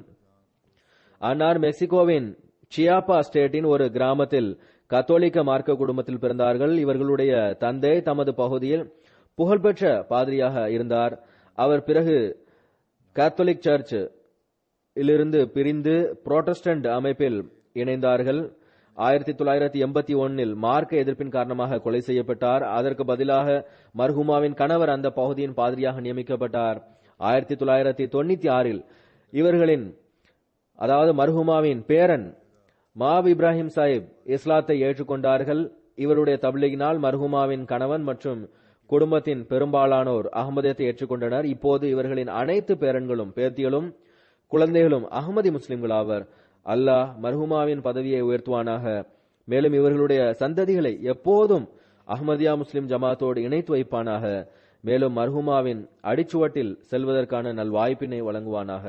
அன்னார் மெக்சிகோவின் சியாப்பா ஸ்டேட்டின் ஒரு கிராமத்தில் கத்தோலிக்க மார்க்க குடும்பத்தில் பிறந்தார்கள் இவர்களுடைய தந்தை தமது பகுதியில் புகழ்பெற்ற பாதிரியாக இருந்தார் அவர் பிறகு கத்தோலிக் சர்ச் இலிருந்து பிரிந்து புரோட்டஸ்டன்ட் அமைப்பில் இணைந்தார்கள் ஆயிரத்தி தொள்ளாயிரத்தி எண்பத்தி ஒன்னில் மார்க்க எதிர்ப்பின் காரணமாக கொலை செய்யப்பட்டார் அதற்கு பதிலாக மர்ஹுமாவின் கணவர் அந்த பகுதியின் பாதிரியாக நியமிக்கப்பட்டார் ஆயிரத்தி தொள்ளாயிரத்தி தொண்ணூத்தி ஆறில் இவர்களின் அதாவது மர்ஹுமாவின் பேரன் மாப் இப்ராஹிம் சாஹிப் இஸ்லாத்தை ஏற்றுக்கொண்டார்கள் இவருடைய தபிலிகினால் மர்ஹுமாவின் கணவன் மற்றும் குடும்பத்தின் பெரும்பாலானோர் அகமதியத்தை ஏற்றுக்கொண்டனர் இப்போது இவர்களின் அனைத்து பேரன்களும் பேத்திகளும் குழந்தைகளும் அகமதி முஸ்லிம்கள் ஆவர் அல்லாஹ் மர்ஹுமாவின் பதவியை உயர்த்துவானாக மேலும் இவர்களுடைய சந்ததிகளை எப்போதும் அஹ்மதியா முஸ்லிம் ஜமாத்தோடு இணைத்து வைப்பானாக மேலும் மர்ஹுமாவின் அடிச்சுவட்டில் செல்வதற்கான நல்வாய்ப்பினை வழங்குவானாக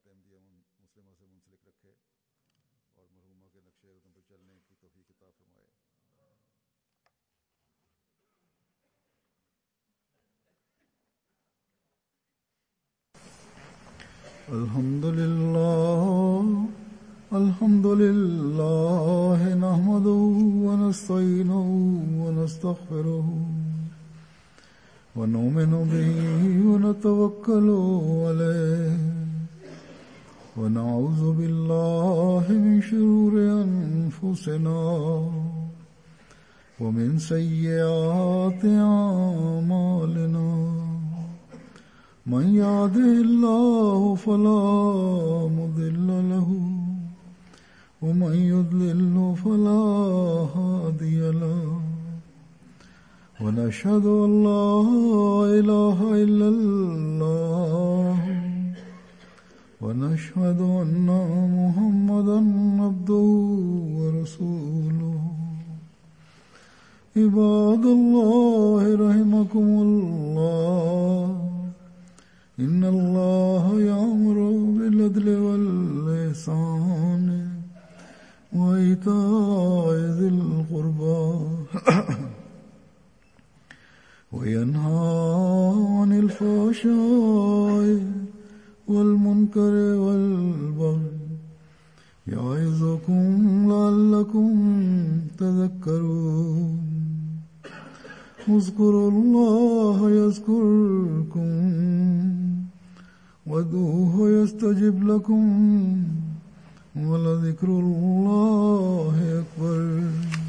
الحمد لله الحمد لله نحمده ونستعينه ونستغفره ونؤمن به ونتوكل عليه ونعوذ بالله من شرور أنفسنا ومن سيئات أعمالنا من يهده الله فلا مضل له ومن يضلل فلا هادي له ونشهد ان لا اله الا الله ونشهد ان محمدا عبده ورسوله عباد الله رحمكم الله إن الله يأمر بالعدل والإحسان وإيتاء ذي القربى وينهى عن الفحشاء والمنكر والبغي يعظكم لعلكم تذكرون اذكروا الله يذكركم وادعوه يستجب لكم ولذكر الله أكبر